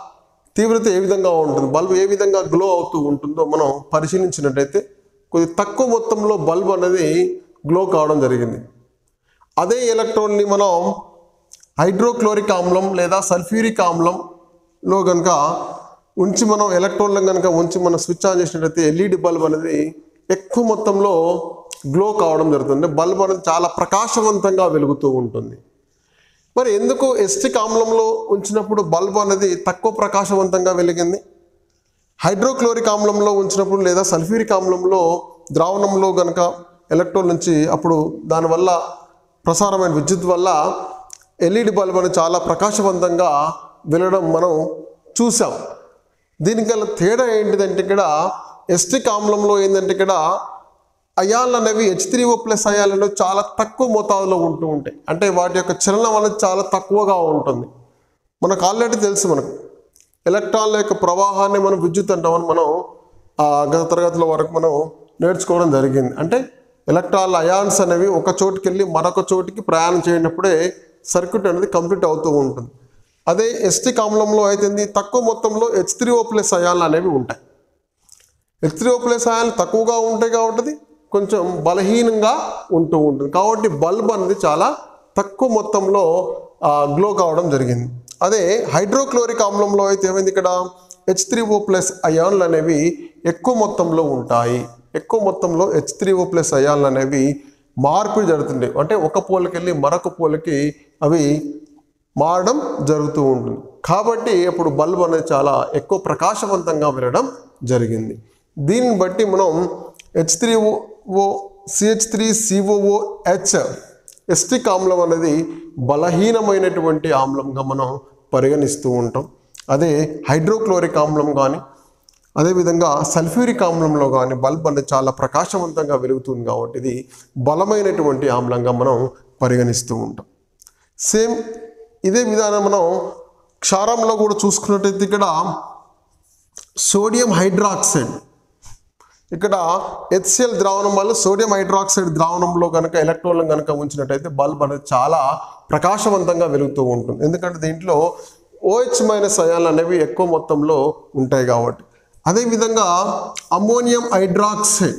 తీవ్రత ఏ విధంగా ఉంటుంది బల్బు ఏ విధంగా గ్లో అవుతూ ఉంటుందో మనం పరిశీలించినట్టయితే కొద్ది తక్కువ మొత్తంలో బల్బు అనేది గ్లో కావడం జరిగింది అదే ఎలక్ట్రాన్ని మనం హైడ్రోక్లోరిక్ ఆమ్లం లేదా సల్ఫ్యూరిక్ ఆమ్లంలో కనుక ఉంచి మనం ఎలక్ట్రాన్లను కనుక ఉంచి మనం స్విచ్ ఆన్ చేసినట్లయితే ఎల్ఈడి బల్బ్ అనేది ఎక్కువ మొత్తంలో గ్లో కావడం జరుగుతుంది బల్బ్ అనేది చాలా ప్రకాశవంతంగా వెలుగుతూ ఉంటుంది మరి ఎందుకు ఎస్టిక్ ఆమ్లంలో ఉంచినప్పుడు బల్బ్ అనేది తక్కువ ప్రకాశవంతంగా వెలిగింది హైడ్రోక్లోరిక్ ఆమ్లంలో ఉంచినప్పుడు లేదా సల్ఫ్యూరిక్ ఆమ్లంలో ద్రావణంలో గనక ఎలక్ట్రాన్ నుంచి అప్పుడు దానివల్ల ప్రసారమైన విద్యుత్ వల్ల ఎల్ఈడి బల్బ్ అనేది చాలా ప్రకాశవంతంగా వెలగడం మనం చూసాం దీనికి గల తేడా ఏంటిదంటే ఇక్కడ ఎస్టిక్ ఆమ్లంలో ఏంటంటే ఇక్కడ అయాన్లు అనేవి హెచ్ త్రీ ఓ ప్లస్ అయాన్లు అనేవి చాలా తక్కువ మోతాదులో ఉంటూ ఉంటాయి అంటే వాటి యొక్క చలనం అనేది చాలా తక్కువగా ఉంటుంది మనకు ఆల్రెడీ తెలుసు మనకు ఎలక్ట్రాన్ల యొక్క ప్రవాహాన్ని మనం విద్యుత్ అంటామని మనం ఆ, గత తరగతిలో వరకు మనం నేర్చుకోవడం జరిగింది అంటే ఎలక్ట్రాన్ల అయాన్స్ అనేవి ఒక చోటుకి వెళ్ళి మరొక చోటికి ప్రయాణం చేయనప్పుడే సర్క్యూట్ అనేది కంప్లీట్ అవుతూ ఉంటుంది అదే ఎస్టిక్ ఆమ్లంలో అయితే ఏంది, తక్కువ మొత్తంలో హెచ్ త్రీ ఓ ప్లస్ అయాన్లు అనేవి ఉంటాయి హెచ్ త్రీ ఓ ప్లస్ అయాన్లు తక్కువగా ఉంటాయి కాబట్టి కొంచెం బలహీనంగా ఉంటూ ఉంటుంది కాబట్టి బల్బ్ అనేది చాలా తక్కువ మొత్తంలో గ్లో కావడం జరిగింది అదే హైడ్రోక్లోరిక్ ఆమ్లంలో అయితే ఏమైంది ఇక్కడ హెచ్ త్రీ ఓ ప్లస్ అయాన్లు అనేవి ఎక్కువ మొత్తంలో ఉంటాయి ఎక్కువ మొత్తంలో హెచ్ త్రీ ఓ ప్లస్ అయాన్లు అనేవి మార్పిడి జరుగుతుంది అంటే ఒక పోలకి వెళ్ళి మరొక పోలకి అవి మారడం జరుగుతూ ఉంటుంది కాబట్టి అప్పుడు బల్బ్ అనేది చాలా ఎక్కువ ప్రకాశవంతంగా వెళ్ళడం జరిగింది దీన్ని బట్టి మనం H three O CH three COO H acetic ఆమ్లం అనేది బలహీనమైనటువంటి ఆమ్లంగా మనం పరిగణిస్తూ ఉంటాం అదే హైడ్రోక్లోరిక్ ఆమ్లం కానీ అదేవిధంగా సల్ఫ్యూరిక్ ఆమ్లంలో కానీ బల్బ్ అనేది చాలా ప్రకాశవంతంగా వెలుగుతుంది కాబట్టి ఇది బలమైనటువంటి ఆమ్లంగా మనం పరిగణిస్తూ ఉంటాం సేమ్ ఇదే విధానం మనం క్షారంలో కూడా చూసుకున్నట్టయితే ఇక్కడ సోడియం హైడ్రాక్సైడ్ ఇక్కడ హెచ్సిఎల్ ద్రావణం వల్ల సోడియం హైడ్రాక్సైడ్ ద్రావణంలో కనుక ఎలక్ట్రాన్లను కనుక ఉంచినట్టయితే బల్బ్ అనేది చాలా ప్రకాశవంతంగా వెలుగుతూ ఉంటుంది ఎందుకంటే దీంట్లో ఓహెచ్ మైనస్ అయాన్లు అనేవి ఎక్కువ మొత్తంలో ఉంటాయి కాబట్టి అదేవిధంగా ammonium hydroxide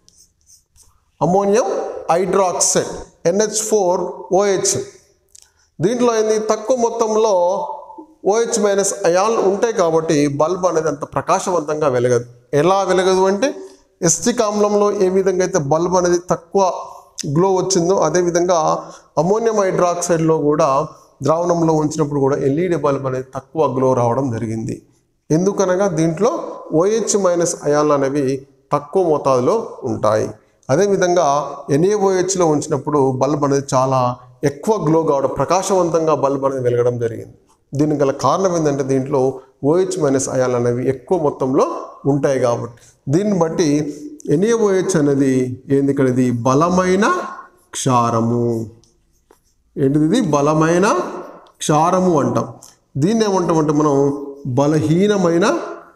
ammonium hydroxide NH four OH దీంట్లో ఏంది తక్కువ మొత్తంలో ఓహెచ్ మైనస్ అయాన్లు ఉంటాయి కాబట్టి బల్బ్ అనేది అంత ప్రకాశవంతంగా వెలగదు ఎలా వెలగదు అంటే ఎస్టిక్ ఆమ్లంలో ఏ విధంగా అయితే బల్బ్ అనేది తక్కువ గ్లో వచ్చిందో అదేవిధంగా అమోనియం హైడ్రాక్సైడ్లో కూడా ద్రావణంలో ఉంచినప్పుడు కూడా ఎల్ఈడి బల్బ్ అనేది తక్కువ గ్లో రావడం జరిగింది ఎందుకనగా దీంట్లో ఓహెచ్ మైనస్ అయాన్లు అనేవి తక్కువ మోతాదులో ఉంటాయి అదేవిధంగా ఎన్ఏఓహెచ్లో ఉంచినప్పుడు బల్బ్ అనేది చాలా ఎక్కువ గ్లో కావడం ప్రకాశవంతంగా బల్బ్ అనేది వెలగడం జరిగింది దీనికి గల కారణం ఏంటంటే దీంట్లో ఓహెచ్ మైనస్ అయాన్లు అనేవి ఎక్కువ మొత్తంలో ఉంటాయి కాబట్టి దీన్ని బట్టి ఎన్ఏఓహెచ్ అనేది ఏంది ఇక్కడ ఇది బలమైన క్షారము ఏంటిది ఇది బలమైన క్షారము అంటాం దీన్ని ఏమంటామంటే మనం బలహీనమైన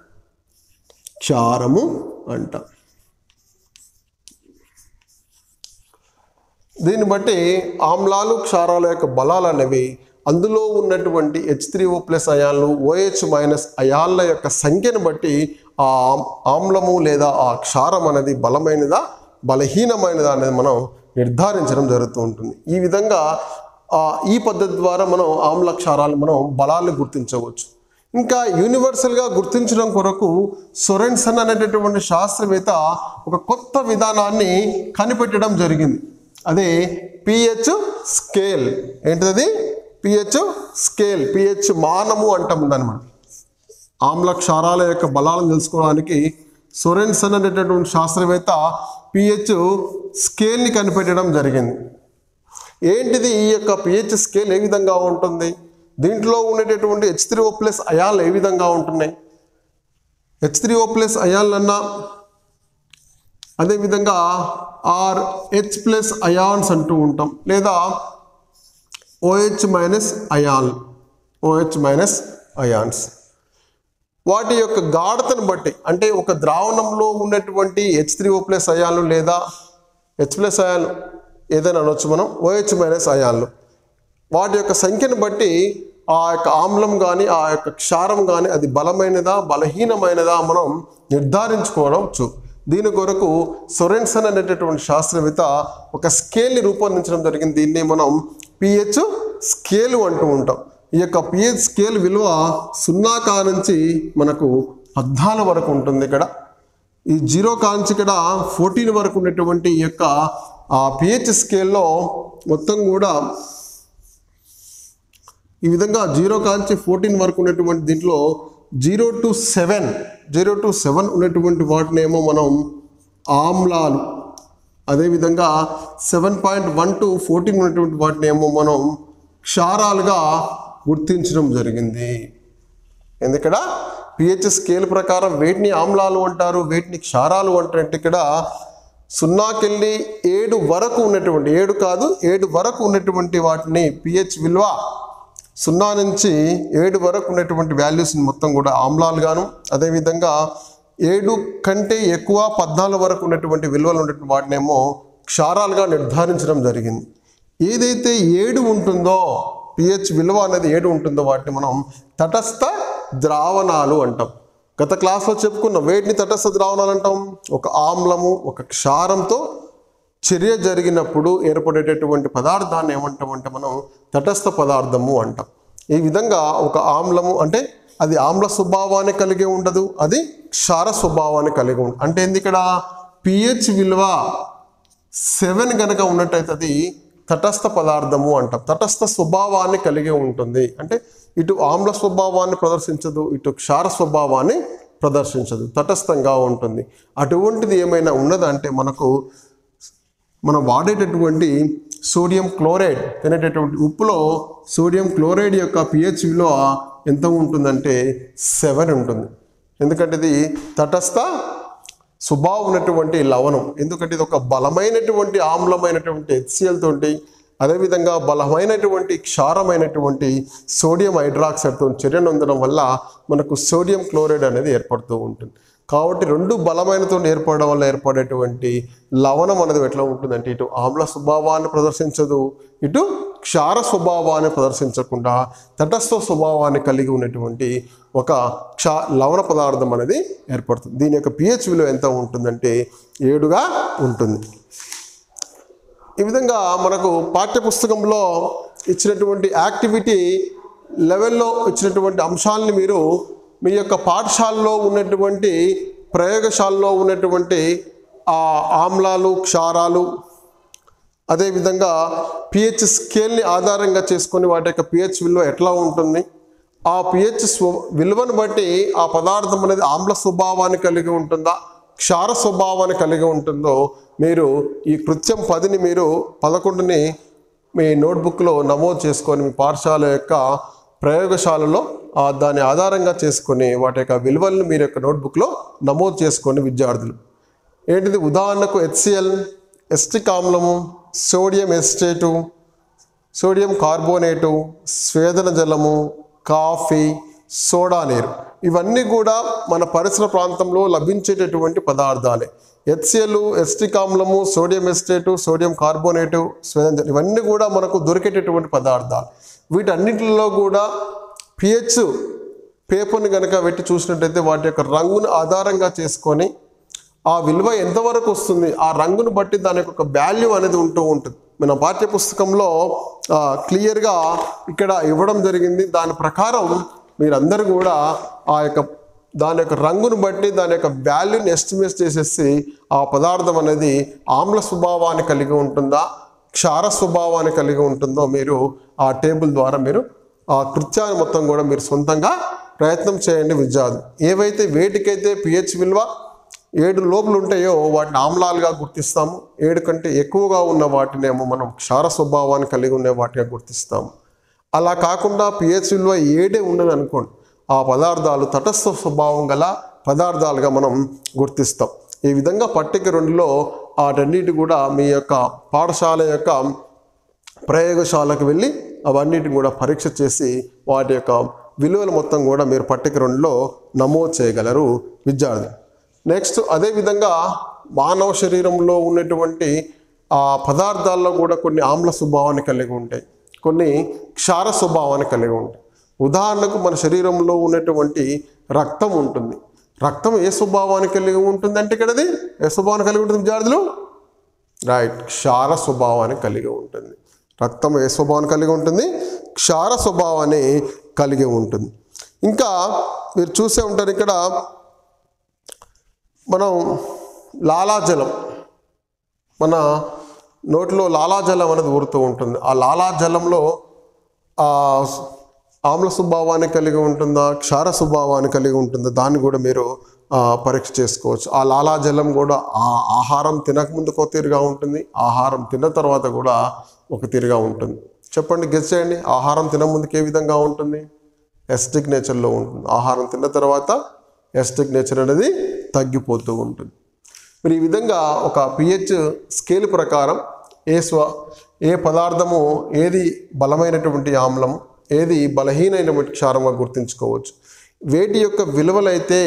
క్షారము అంటాం దీన్ని బట్టి ఆమ్లాలు క్షారాల యొక్క బలాలు అనేవి అందులో ఉన్నటువంటి హెచ్ త్రీ ఓ ప్లస్ అయాన్లు ఓహెచ్ మైనస్ అయాన్ల యొక్క సంఖ్యను బట్టి ఆ ఆమ్- ఆమ్లము లేదా ఆ క్షారం అనేది బలమైనదా బలహీనమైనదా అనేది మనం నిర్ధారించడం జరుగుతూ ఉంటుంది ఈ విధంగా ఆ, ఈ పద్ధతి ద్వారా మనం ఆమ్ల క్షారాలు మనం బలాన్ని గుర్తించవచ్చు ఇంకా యూనివర్సల్గా గుర్తించడం కొరకు సొరెన్సన్ అనేటటువంటి శాస్త్రవేత్త ఒక కొత్త విధానాన్ని కనిపెట్టడం జరిగింది అదే పిహెచ్ స్కేల్ ఏంటిది పిహెచ్ స్కేల్ పిహెచ్ మానము అంటాం దాన్ని ఆమ్ల క్షారాల యొక్క బలాలను తెలుసుకోవడానికి సొరెన్సన్ అనేటటువంటి శాస్త్రవేత్త పిహెచ్ స్కేల్ని కనిపెట్టడం జరిగింది ఏంటిది ఈ యొక్క పిహెచ్ స్కేల్ ఏ విధంగా ఉంటుంది దీంట్లో ఉండేటటువంటి హెచ్ త్రీ ఓ ప్లస్ అయాన్లు ఏ విధంగా ఉంటున్నాయి హెచ్ త్రీ ఓ ప్లస్ అయాన్లు అన్నా అదేవిధంగా ఆర్ హెచ్ ప్లస్ అయాన్స్ అంటూ ఉంటాం లేదా OH minus ion OH minus ions వాటి యొక్క గాఢతను బట్టి అంటే ఒక ద్రావణంలో ఉన్నటువంటి హెచ్ త్రీ ఓ ప్లస్ అయాన్లు లేదా హెచ్ ప్లస్ అయాన్లు ఏదైనా అనొచ్చు మనం ఓహెచ్ మైనస్ అయాన్లు వాటి యొక్క సంఖ్యను బట్టి ఆ యొక్క ఆమ్లం కానీ ఆ యొక్క క్షారం కానీ అది బలమైనదా బలహీనమైనదా మనం నిర్ధారించుకోవడం దీని కొరకు సొరెన్సన్ అనేటటువంటి శాస్త్రవేత్త ఒక స్కేల్ని రూపొందించడం జరిగింది దీన్ని మనం పిహెచ్ స్కేల్ అంటూ ఉంటాం ఈ యొక్క పిహెచ్ స్కేల్ విలువ సున్నా కా నుంచి మనకు పద్నాలుగు వరకు ఉంటుంది ఇక్కడ ఈ జీరో కాంచి ఇక్కడ ఫోర్టీన్ వరకు ఉన్నటువంటి ఈ యొక్క ఆ పిహెచ్ స్కేల్లో మొత్తం కూడా ఈ విధంగా జీరో కాంచి ఫోర్టీన్ వరకు ఉన్నటువంటి దీంట్లో zero to seven zero to seven ఉన్నటువంటి వాటినేమో మనం ఆమ్లాలు అదేవిధంగా seven point one to fourteen ఉన్నటువంటి వాటినేమో మనం క్షారాలుగా గుర్తించడం జరిగింది ఎందుకడ పిహెచ్ స్కేల్ ప్రకారం వేటిని ఆమ్లాలు అంటారు వేటిని క్షారాలు అంటారు అంటే ఇక్కడ సున్నాకెళ్ళి ఏడు వరకు ఉన్నటువంటి ఏడు కాదు ఏడు వరకు ఉన్నటువంటి వాటిని పిహెచ్ విలువ సున్నా నుంచి ఏడు వరకు ఉన్నటువంటి వాల్యూస్ని మొత్తం కూడా ఆమ్లాలుగాను అదేవిధంగా ఏడు కంటే ఎక్కువ పద్నాలుగు వరకు ఉన్నటువంటి విలువలు ఉన్నటువంటి వాటినేమో క్షారాలుగా నిర్ధారించడం జరిగింది ఏదైతే ఏడు ఉంటుందో పిహెచ్ విలువ అనేది ఏడు ఉంటుందో వాటిని మనం తటస్థ ద్రావణాలు అంటాం గత క్లాస్లో చెప్పుకున్నాం వేటిని తటస్థ ద్రావణాలు అంటాం ఒక ఆమ్లము ఒక క్షారంతో చర్య జరిగినప్పుడు ఏర్పడేటటువంటి పదార్థాన్ని ఏమంటామంటే మనం తటస్థ పదార్థము అంటాం ఈ విధంగా ఒక ఆమ్లము అంటే అది ఆమ్ల స్వభావాన్ని కలిగి ఉండదు అది క్షార స్వభావాన్ని కలిగి ఉండదు అంటే ఏంది ఇక్కడ పిహెచ్ విలువ సెవెన్ గనక ఉన్నట్టయితే అది తటస్థ పదార్థము అంటాం తటస్థ స్వభావాన్ని కలిగి ఉంటుంది అంటే ఇటు ఆమ్ల స్వభావాన్ని ప్రదర్శించదు ఇటు క్షార స్వభావాన్ని ప్రదర్శించదు తటస్థంగా ఉంటుంది అటువంటిది ఏమైనా ఉన్నదంటే మనకు మనం వాడేటటువంటి సోడియం క్లోరైడ్ తినేటటువంటి ఉప్పులో సోడియం క్లోరైడ్ యొక్క పిహెచ్ విలువ ఎంత ఉంటుందంటే సెవెన్ ఉంటుంది ఎందుకంటే ఇది తటస్థ స్వభావం ఉన్నటువంటి లవణం ఎందుకంటే ఇది ఒక బలమైనటువంటి ఆమ్లమైనటువంటి హెచ్సిఎల్ తోటి అదేవిధంగా బలమైనటువంటి క్షారమైనటువంటి సోడియం హైడ్రాక్సైడ్తో చర్య నొందడం వల్ల మనకు సోడియం క్లోరైడ్ అనేది ఏర్పడుతూ ఉంటుంది కాబట్టి రెండు బలమైనతో ఏర్పడడం వల్ల ఏర్పడేటువంటి లవణం అనేది ఎట్లా ఉంటుందంటే ఇటు ఆమ్ల స్వభావాన్ని ప్రదర్శించదు ఇటు క్షార స్వభావాన్ని ప్రదర్శించకుండా తటస్థ స్వభావాన్ని కలిగి ఉన్నటువంటి ఒక క్షా లవణ పదార్థం అనేది ఏర్పడుతుంది దీని యొక్క పిహెచ్ విలువ ఎంత ఉంటుందంటే ఏడుగా ఉంటుంది ఈ విధంగా మనకు పాఠ్యపుస్తకంలో ఇచ్చినటువంటి యాక్టివిటీ లెవెల్లో ఇచ్చినటువంటి అంశాలని మీరు మీ యొక్క పాఠశాలలో ఉన్నటువంటి ప్రయోగశాలలో ఉన్నటువంటి ఆ ఆమ్లాలు క్షారాలు అదేవిధంగా పిహెచ్ స్కేల్ని ఆధారంగా చేసుకొని వాటి యొక్క పిహెచ్ విలువ ఎట్లా ఉంటుంది ఆ పిహెచ్ స్వ విలువను బట్టి ఆ పదార్థం అనేది ఆమ్ల స్వభావాన్ని కలిగి ఉంటుందా క్షార స్వభావాన్ని కలిగి ఉంటుందో మీరు ఈ కృత్యం పదిని మీరు పదకొండుని మీ నోట్బుక్లో నమోదు చేసుకొని మీ పాఠశాల యొక్క ప్రయోగశాలలో ఆ దాన్ని ఆధారంగా చేసుకొని వాటి యొక్క విలువలను మీరు యొక్క నోట్బుక్లో నమోదు చేసుకొని విద్యార్థులు ఏంటిది ఉదాహరణకు హెచ్సిఎల్ ఎస్టిక్ ఆమ్లము సోడియం ఎస్టేటు సోడియం కార్బోనేటు స్వేదన జలము కాఫీ సోడా నీరు ఇవన్నీ కూడా మన పరిసర ప్రాంతంలో లభించేటటువంటి పదార్థాలే హెచ్సిఎల్ ఎస్టిక్ ఆమ్లము సోడియం ఎస్టేటు సోడియం కార్బోనేటు స్వేదన జలం ఇవన్నీ కూడా మనకు దొరికేటటువంటి పదార్థాలు వీటన్నిటిలో కూడా పిహెచ్ పేపర్ని కనుక పెట్టి చూసినట్టయితే వాటి యొక్క రంగును ఆధారంగా చేసుకొని ఆ విలువ ఎంతవరకు వస్తుంది ఆ రంగును బట్టి దాని యొక్క వాల్యూ అనేది ఉంటూ ఉంటుంది మన పాఠ్య పుస్తకంలో క్లియర్గా ఇక్కడ ఇవ్వడం జరిగింది దాని ప్రకారం మీరందరూ కూడా ఆ యొక్క దాని యొక్క రంగును బట్టి దాని యొక్క వాల్యూని ఎస్టిమేట్ చేసేసి ఆ పదార్థం అనేది ఆమ్ల స్వభావాన్ని కలిగి ఉంటుందా క్షార స్వభావాన్ని కలిగి ఉంటుందో మీరు ఆ టేబుల్ ద్వారా మీరు ఆ కృత్యాన్ని మొత్తం కూడా మీరు సొంతంగా ప్రయత్నం చేయండి విద్యార్థులు ఏవైతే వేటికైతే పిహెచ్ విలువ ఏడు లోపలు ఉంటాయో వాటిని ఆమ్లాలుగా గుర్తిస్తాము ఏడు కంటే ఎక్కువగా ఉన్న వాటినేమో మనం క్షార స్వభావాన్ని కలిగి ఉన్న వాటిగా గుర్తిస్తాము అలా కాకుండా పిహెచ్ విలువ ఏడే ఉన్నది అనుకోండి ఆ పదార్థాలు తటస్థ స్వభావం గల పదార్థాలుగా మనం గుర్తిస్తాం ఈ విధంగా పట్టిక రెండులో వాటన్నిటి కూడా మీ యొక్క పాఠశాల యొక్క ప్రయోగశాలకు వెళ్ళి అవన్నిటిని కూడా పరీక్ష చేసి వాటి యొక్క విలువలు మొత్తం కూడా మీరు పట్టిక రెండులో నమోదు చేయగలరు విద్యార్థి నెక్స్ట్ అదేవిధంగా మానవ శరీరంలో ఉన్నటువంటి ఆ పదార్థాల్లో కూడా కొన్ని ఆమ్ల స్వభావాన్ని కలిగి ఉంటాయి కొన్ని క్షార స్వభావాన్ని కలిగి ఉంటాయి ఉదాహరణకు మన శరీరంలో ఉన్నటువంటి రక్తం ఉంటుంది రక్తం ఏ స్వభావాన్ని కలిగి ఉంటుంది అంటే ఇక్కడ అది ఏ స్వభావాన్ని కలిగి ఉంటుంది విద్యార్థులు రైట్ క్షార స్వభావాన్ని కలిగి ఉంటుంది రక్తం ఏ స్వభావాన్ని కలిగి ఉంటుంది క్షార స్వభావాన్ని కలిగి ఉంటుంది ఇంకా మీరు చూసే ఉంటారు ఇక్కడ మనం లాలాజలం మన నోటిలో లాలాజలం అనేది ఊరుతూ ఉంటుంది ఆ లాలాజలంలో ఆ ఆమ్ల స్వభావాన్ని కలిగి ఉంటుందా క్షార స్వభావాన్ని కలిగి ఉంటుందా దాన్ని కూడా మీరు ఆ, పరీక్ష చేసుకోవచ్చు ఆ లాలాజలం కూడా ఆ ఆహారం తినకముందుకు ఒక తీరుగా ఉంటుంది ఆహారం తిన్న తర్వాత కూడా ఒక తీరుగా ఉంటుంది చెప్పండి గెస్ చేయండి ఆహారం తినముందుకు ఏ విధంగా ఉంటుంది ఎస్టిక్ నేచర్లో ఉంటుంది ఆహారం తిన్న తర్వాత ఎస్టిక్ నేచర్ అనేది తగ్గిపోతూ ఉంటుంది మరి ఈ విధంగా ఒక పిహెచ్ స్కేల్ ప్రకారం ఏ స్వ ఏ పదార్థము ఏది బలమైనటువంటి ఆమ్లం ఏది బలహీనమైనటువంటి క్షారంగా గుర్తించుకోవచ్చు వేటి యొక్క విలువలైతే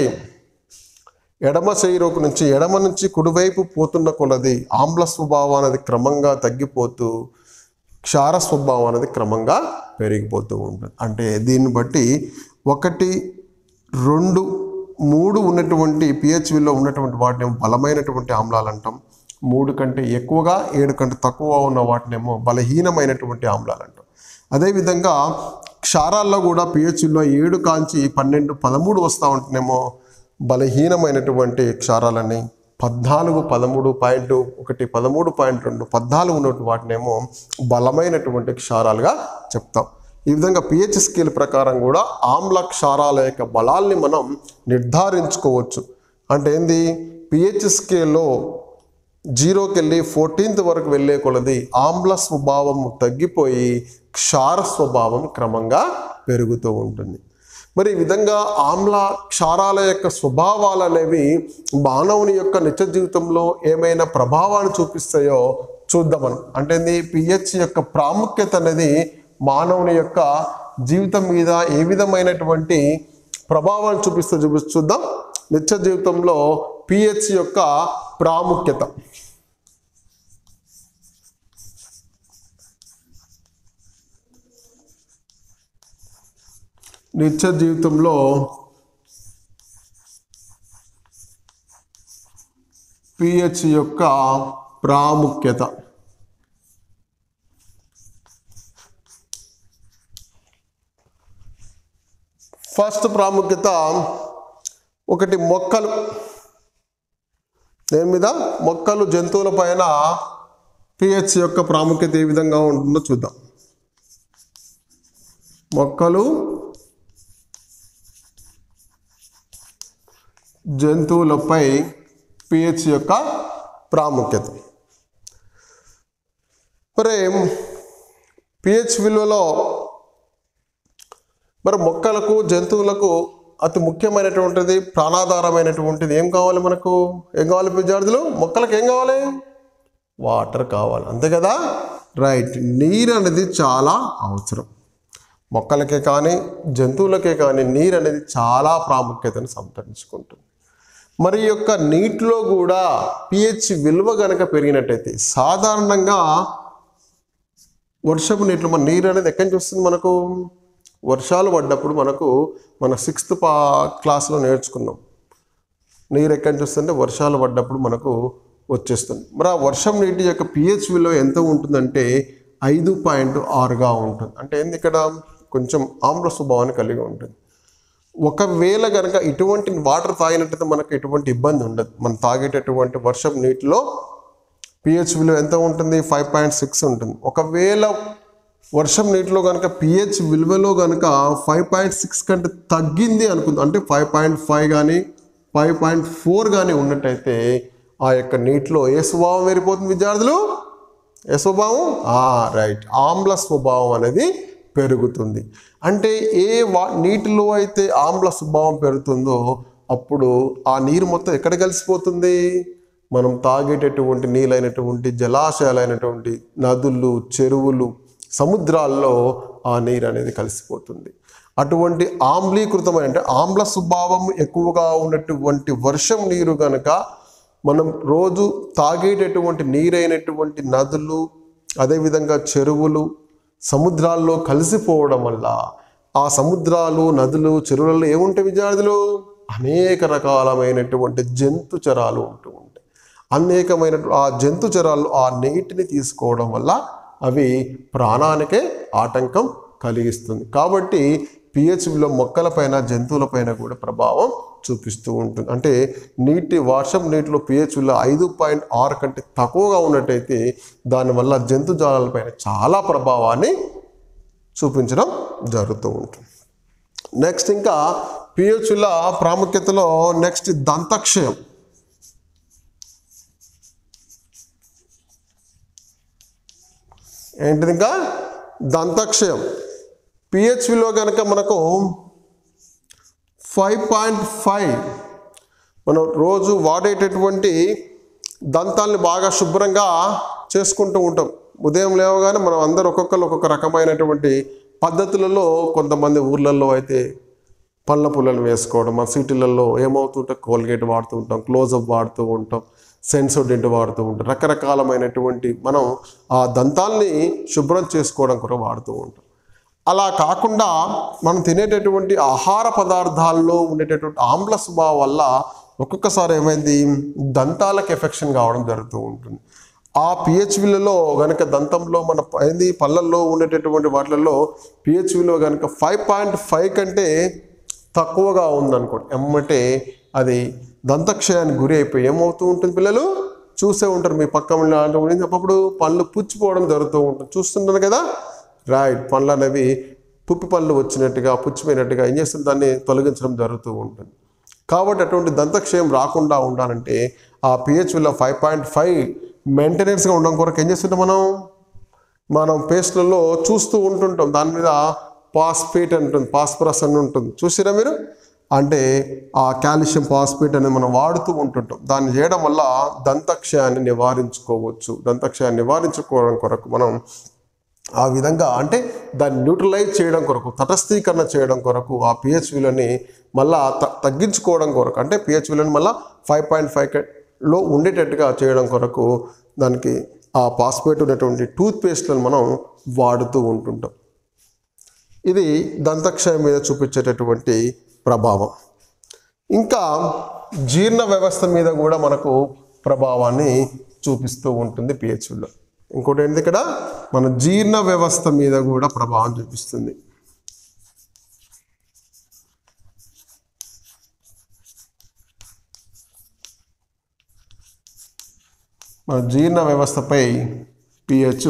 ఎడమ శరీరకు నుంచి ఎడమ నుంచి కుడివైపు పోతున్న కొలది ఆమ్ల స్వభావం అనేది క్రమంగా తగ్గిపోతూ క్షార స్వభావం అనేది క్రమంగా పెరిగిపోతూ ఉంటుంది అంటే దీన్ని బట్టి ఒకటి రెండు మూడు ఉన్నటువంటి పిహెచ్విలో ఉన్నటువంటి వాటిని బలమైనటువంటి ఆమ్లాలు అంటాం మూడు కంటే ఎక్కువగా ఏడు కంటే తక్కువ ఉన్న వాటినేమో బలహీనమైనటువంటి ఆమ్లాలు అంటాం అదేవిధంగా క్షారాల్లో కూడా పిహెచ్లో ఏడు కాంచి పన్నెండు పదమూడు వస్తూ ఉంటేనేమో బలహీనమైనటువంటి క్షారాలని పద్నాలుగు పదమూడు పాయింట్ ఒకటి పదమూడు పాయింట్ రెండు పద్నాలుగు ఉన్నటువంటి వాటినేమో బలమైనటువంటి క్షారాలుగా చెప్తాం ఈ విధంగా పిహెచ్ స్కేల్ ప్రకారం కూడా ఆమ్ల క్షారాల యొక్క బలాల్ని మనం నిర్ధారించుకోవచ్చు అంటే ఏంది పిహెచ్ స్కేల్లో జీరోకి వెళ్ళి ఫోర్టీన్త్ వరకు వెళ్ళే కొలది ఆమ్ల స్వభావం తగ్గిపోయి క్షార స్వభావం క్రమంగా పెరుగుతూ ఉంటుంది మరి ఈ విధంగా ఆమ్ల క్షారాల యొక్క స్వభావాలు అనేవి మానవుని యొక్క నిత్య జీవితంలో ఏమైనా ప్రభావాన్ని చూపిస్తాయో చూద్దామని అంటే ఏంది పిహెచ్ యొక్క ప్రాముఖ్యత అనేది మానవుని యొక్క జీవితం మీద ఏ విధమైనటువంటి ప్రభావాన్ని చూపిస్తే చూపి చూద్దాం నిత్య జీవితంలో పిహెచ్ యొక్క ప్రాముఖ్యత నిత్య జీవితంలో పిహెచ్ యొక్క ప్రాముఖ్యత ఫస్ట్ ప్రాముఖ్యత ఒకటి మొక్కలు దేని మీద మొక్కలు జంతువుల పైన పిహెచ్ యొక్క ప్రాముఖ్యత ఏ విధంగా ఉంటుందో చూద్దాం మొక్కలు జంతువులపై పిహెచ్ యొక్క ప్రాముఖ్యత మరి పిహెచ్ విలువలో మరి మొక్కలకు జంతువులకు అతి ముఖ్యమైనటువంటిది ప్రాణాధారమైనటువంటిది ఏం కావాలి మనకు ఏం కావాలి విద్యార్థులు మొక్కలకు ఏం కావాలి వాటర్ కావాలి అంతే కదా రైట్ నీరు అనేది చాలా అవసరం మొక్కలకే కానీ జంతువులకే కానీ నీరు అనేది చాలా ప్రాముఖ్యతను సంతరించుకుంటుంది మరి ఈ యొక్క నీటిలో కూడా పిహెచ్ విలువ గనక పెరిగినట్టయితే సాధారణంగా వర్షపు నీటిలో మన నీరు అనేది ఎక్కడి నుంచి వస్తుంది మనకు వర్షాలు పడ్డప్పుడు మనకు మన సిక్స్త్ పా క్లాస్లో నేర్చుకున్నాం నీరు ఎక్కడి నుంచి వస్తుందంటే వర్షాలు పడ్డప్పుడు మనకు వచ్చేస్తుంది మరి ఆ వర్షం నీటి యొక్క పిహెచ్ విలువ ఎంత ఉంటుందంటే ఐదు పాయింట్ ఆరుగా ఉంటుంది అంటే ఏంది ఇక్కడ కొంచెం ఆమ్ల స్వభావాన్ని కలిగి ఉంటుంది ఒకవేళ కనుక ఇటువంటి వాటర్ తాగినట్టయితే మనకు ఎటువంటి ఇబ్బంది ఉండదు మనం తాగేటటువంటి వర్షం నీటిలో పిహెచ్ విలువ ఎంత ఉంటుంది ఫైవ్ పాయింట్ సిక్స్ ఉంటుంది ఒకవేళ వర్షం నీటిలో కనుక పిహెచ్ విలువలో కనుక ఫైవ్ పాయింట్ సిక్స్ కంటే తగ్గింది అనుకుందాం అంటే ఫైవ్ పాయింట్ ఫైవ్ కానీ ఫైవ్ పాయింట్ ఫోర్ కానీ ఉన్నట్టయితే ఆ యొక్క నీటిలో ఏ స్వభావం ఏరిపోతుంది విద్యార్థులు ఏ స్వభావం రైట్ ఆమ్ల స్వభావం అనేది పెరుగుతుంది అంటే ఏ వా నీటిలో అయితే ఆమ్ల స్వభావం పెరుగుతుందో అప్పుడు ఆ నీరు మొత్తం ఎక్కడ కలిసిపోతుంది మనం తాగేటటువంటి నీళ్ళైనటువంటి జలాశయాలైనటువంటి నదులు చెరువులు సముద్రాల్లో ఆ నీరు అనేది కలిసిపోతుంది అటువంటి ఆమ్లీకృతమైన అంటే ఆమ్ల స్వభావం ఎక్కువగా ఉన్నటువంటి వర్షం నీరు కనుక మనం రోజు తాగేటటువంటి నీరైనటువంటి నదులు అదేవిధంగా చెరువులు సముద్రాల్లో కలిసిపోవడం వల్ల ఆ సముద్రాలు నదులు చెరువులలో ఏముంటాయి విద్యార్థులు అనేక రకాలమైనటువంటి జంతు చరాలు ఉంటూ ఉంటాయి అనేకమైన ఆ జంతు చరాలు ఆ నీటిని తీసుకోవడం వల్ల అవి ప్రాణానికే ఆటంకం కలిగిస్తుంది కాబట్టి పిహెచ్లో మొక్కలపైన జంతువులపైన కూడా ప్రభావం చూపిస్తూ ఉంటుంది అంటే నీటి వర్షం నీటిలో పిహెచ్ విలువ ఐదు పాయింట్ ఆరు కంటే తక్కువగా ఉన్నట్టయితే దానివల్ల జంతుజాలాలపైన చాలా ప్రభావాన్ని చూపించడం జరుగుతూ ఉంటుంది నెక్స్ట్ ఇంకా పిహెచ్ల ప్రాముఖ్యతలో నెక్స్ట్ దంతక్షయం ఏంటిది ఇంకా దంతక్షయం పిహెచ్ విలువ కనుక మనకు ఫైవ్ పాయింట్ ఫైవ్ మనం రోజు వాడేటటువంటి దంతాల్ని బాగా శుభ్రంగా చేసుకుంటూ ఉంటాం ఉదయం లేవగానే మనం అందరు ఒక్కొక్కరు ఒక్కొక్క రకమైనటువంటి పద్ధతులలో కొంతమంది ఊర్లలో అయితే పళ్ళ పుల్లలు వేసుకోవడం మన సిటీలలో ఏమవుతుంటే కోల్గేట్ వాడుతూ ఉంటాం క్లోజప్ వాడుతూ ఉంటాం సెన్సోడెంట్ వాడుతూ ఉంటాం రకరకాలమైనటువంటి మనం ఆ దంతాల్ని శుభ్రం చేసుకోవడం కూడా వాడుతూ ఉంటాం అలా కాకుండా మనం తినేటటువంటి ఆహార పదార్థాల్లో ఉండేటటువంటి ఆమ్ల స్వభావం వల్ల ఒక్కొక్కసారి ఏమైంది దంతాలకు ఎఫెక్షన్ కావడం జరుగుతూ ఉంటుంది ఆ పిహెచ్ విలువలో కనుక దంతంలో మన ఏంది పళ్ళల్లో ఉండేటటువంటి వాటిలలో పిహెచ్ విలువ కనుక ఫైవ్ పాయింట్ ఫైవ్ కంటే తక్కువగా ఉందనుకోండి ఎమ్మటే అది దంతక్షయానికి గురి అయిపోయి ఏమవుతూ ఉంటుంది పిల్లలు చూసే ఉంటారు మీ పక్క గురించి అప్పుడు పళ్ళు పుచ్చిపోవడం జరుగుతూ ఉంటుంది చూస్తుంటారు కదా రైట్ పళ్ళు అనేవి పుప్పి పళ్ళు వచ్చినట్టుగా పుచ్చిపోయినట్టుగా ఏం చేస్తుంది దాన్ని తొలగించడం జరుగుతూ ఉంటుంది కాబట్టి అటువంటి దంతక్షయం రాకుండా ఉండాలంటే ఆ పిహెచ్ విలువ ఫైవ్ పాయింట్ ఫైవ్ మెయింటెనెన్స్గా ఉండడం కొరకు ఏం చేస్తుంటాం మనం మనం పేస్ట్లలో చూస్తూ ఉంటుంటాం దాని మీద పాస్పేట్ అని ఉంటుంది పాస్పరస్ అని ఉంటుంది చూసిరా మీరు అంటే ఆ కాల్షియం పాస్పేట్ అనేది మనం వాడుతూ ఉంటుంటాం దాన్ని చేయడం వల్ల దంతక్షయాన్ని నివారించుకోవచ్చు దంతక్షయాన్ని నివారించుకోవడం కొరకు మనం ఆ విధంగా అంటే దాన్ని న్యూట్రలైజ్ చేయడం కొరకు తటస్థీకరణ చేయడం కొరకు ఆ పిహెచ్ విలువని మళ్ళా త తగ్గించుకోవడం కొరకు అంటే పిహెచ్ విలువని మళ్ళీ ఫైవ్ పాయింట్ ఫైవ్లో ఉండేటట్టుగా చేయడం కొరకు దానికి ఆ పాస్పేట్ ఉన్నటువంటి టూత్ పేస్ట్లను మనం వాడుతూ ఉంటుంటాం ఇది దంతక్షయం మీద చూపించేటటువంటి ప్రభావం ఇంకా జీర్ణ వ్యవస్థ మీద కూడా మనకు ప్రభావాన్ని చూపిస్తూ ఉంటుంది పిహెచ్లో ఇంకోటి ఏంటి ఇక్కడ మన జీర్ణ వ్యవస్థ మీద కూడా ప్రభావం చూపిస్తుంది మన జీర్ణ వ్యవస్థపై పిహెచ్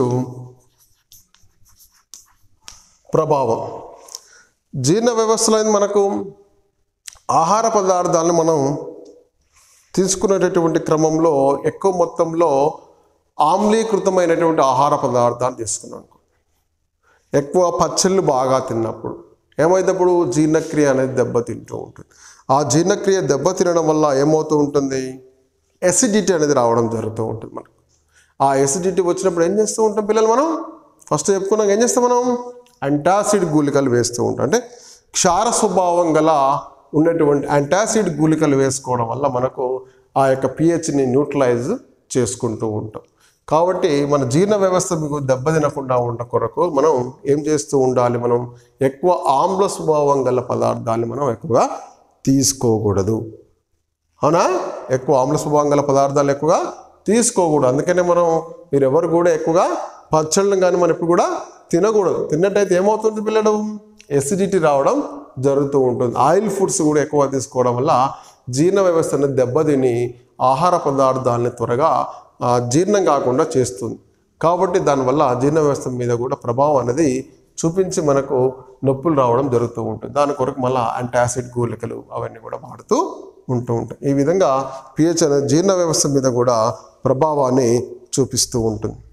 ప్రభావం జీర్ణ వ్యవస్థలో ఏంది మనకు ఆహార పదార్థాలను మనం తీసుకునేటటువంటి క్రమంలో ఎక్కువ మొత్తంలో ఆమ్లీకృతమైనటువంటి ఆహార పదార్థాలు తీసుకున్నాం ఎక్కువ పచ్చళ్ళు బాగా తిన్నప్పుడు ఏమైనప్పుడు జీర్ణక్రియ అనేది దెబ్బతింటూ ఉంటుంది ఆ జీర్ణక్రియ దెబ్బతినడం వల్ల ఏమవుతూ ఉంటుంది ఎసిడిటీ అనేది రావడం జరుగుతూ ఉంటుంది మనకు ఆ ఎసిడిటీ వచ్చినప్పుడు ఏం చేస్తూ ఉంటాం పిల్లలు మనం ఫస్ట్ చెప్పుకున్నాక ఏం చేస్తాం మనం అంటాసిడ్ గుళికలు వేస్తూ ఉంటాం అంటే క్షార స్వభావం గల ఉన్నటువంటి అంటాసిడ్ గుళికలు వేసుకోవడం వల్ల మనకు ఆ యొక్క పిహెచ్ని న్యూట్రలైజ్ చేసుకుంటూ ఉంటాం కాబట్టి మన జీర్ణ వ్యవస్థ మీకు దెబ్బతినకుండా ఉండ కొరకు మనం ఏం చేస్తూ ఉండాలి మనం ఎక్కువ ఆమ్ల స్వభావం గల పదార్థాన్ని మనం ఎక్కువగా తీసుకోకూడదు అవునా ఎక్కువ ఆమ్ల స్వభావం గల పదార్థాలు ఎక్కువగా తీసుకోకూడదు అందుకనే మనం మీరు ఎవరు కూడా ఎక్కువగా పచ్చళ్ళను కానీ మనం ఇప్పుడు కూడా తినకూడదు తిన్నట్టయితే ఏమవుతుంది పిల్లడు ఎసిడిటీ రావడం జరుగుతూ ఉంటుంది ఆయిల్ ఫుడ్స్ కూడా ఎక్కువ తీసుకోవడం వల్ల జీర్ణ వ్యవస్థను దెబ్బతిని ఆహార పదార్థాలని త్వరగా ఆ, జీర్ణం కాకుండా చేస్తుంది కాబట్టి దానివల్ల జీర్ణ వ్యవస్థ మీద కూడా ప్రభావం అనేది చూపించి మనకు నొప్పులు రావడం జరుగుతూ ఉంటుంది దాని కొరకు మళ్ళీ యాంటాసిడ్ గూలికలు అవన్నీ కూడా వాడుతూ ఉంటూ ఉంటాయి ఈ విధంగా పిహెచ్ అనేది జీర్ణ వ్యవస్థ మీద కూడా ప్రభావాన్ని చూపిస్తూ ఉంటుంది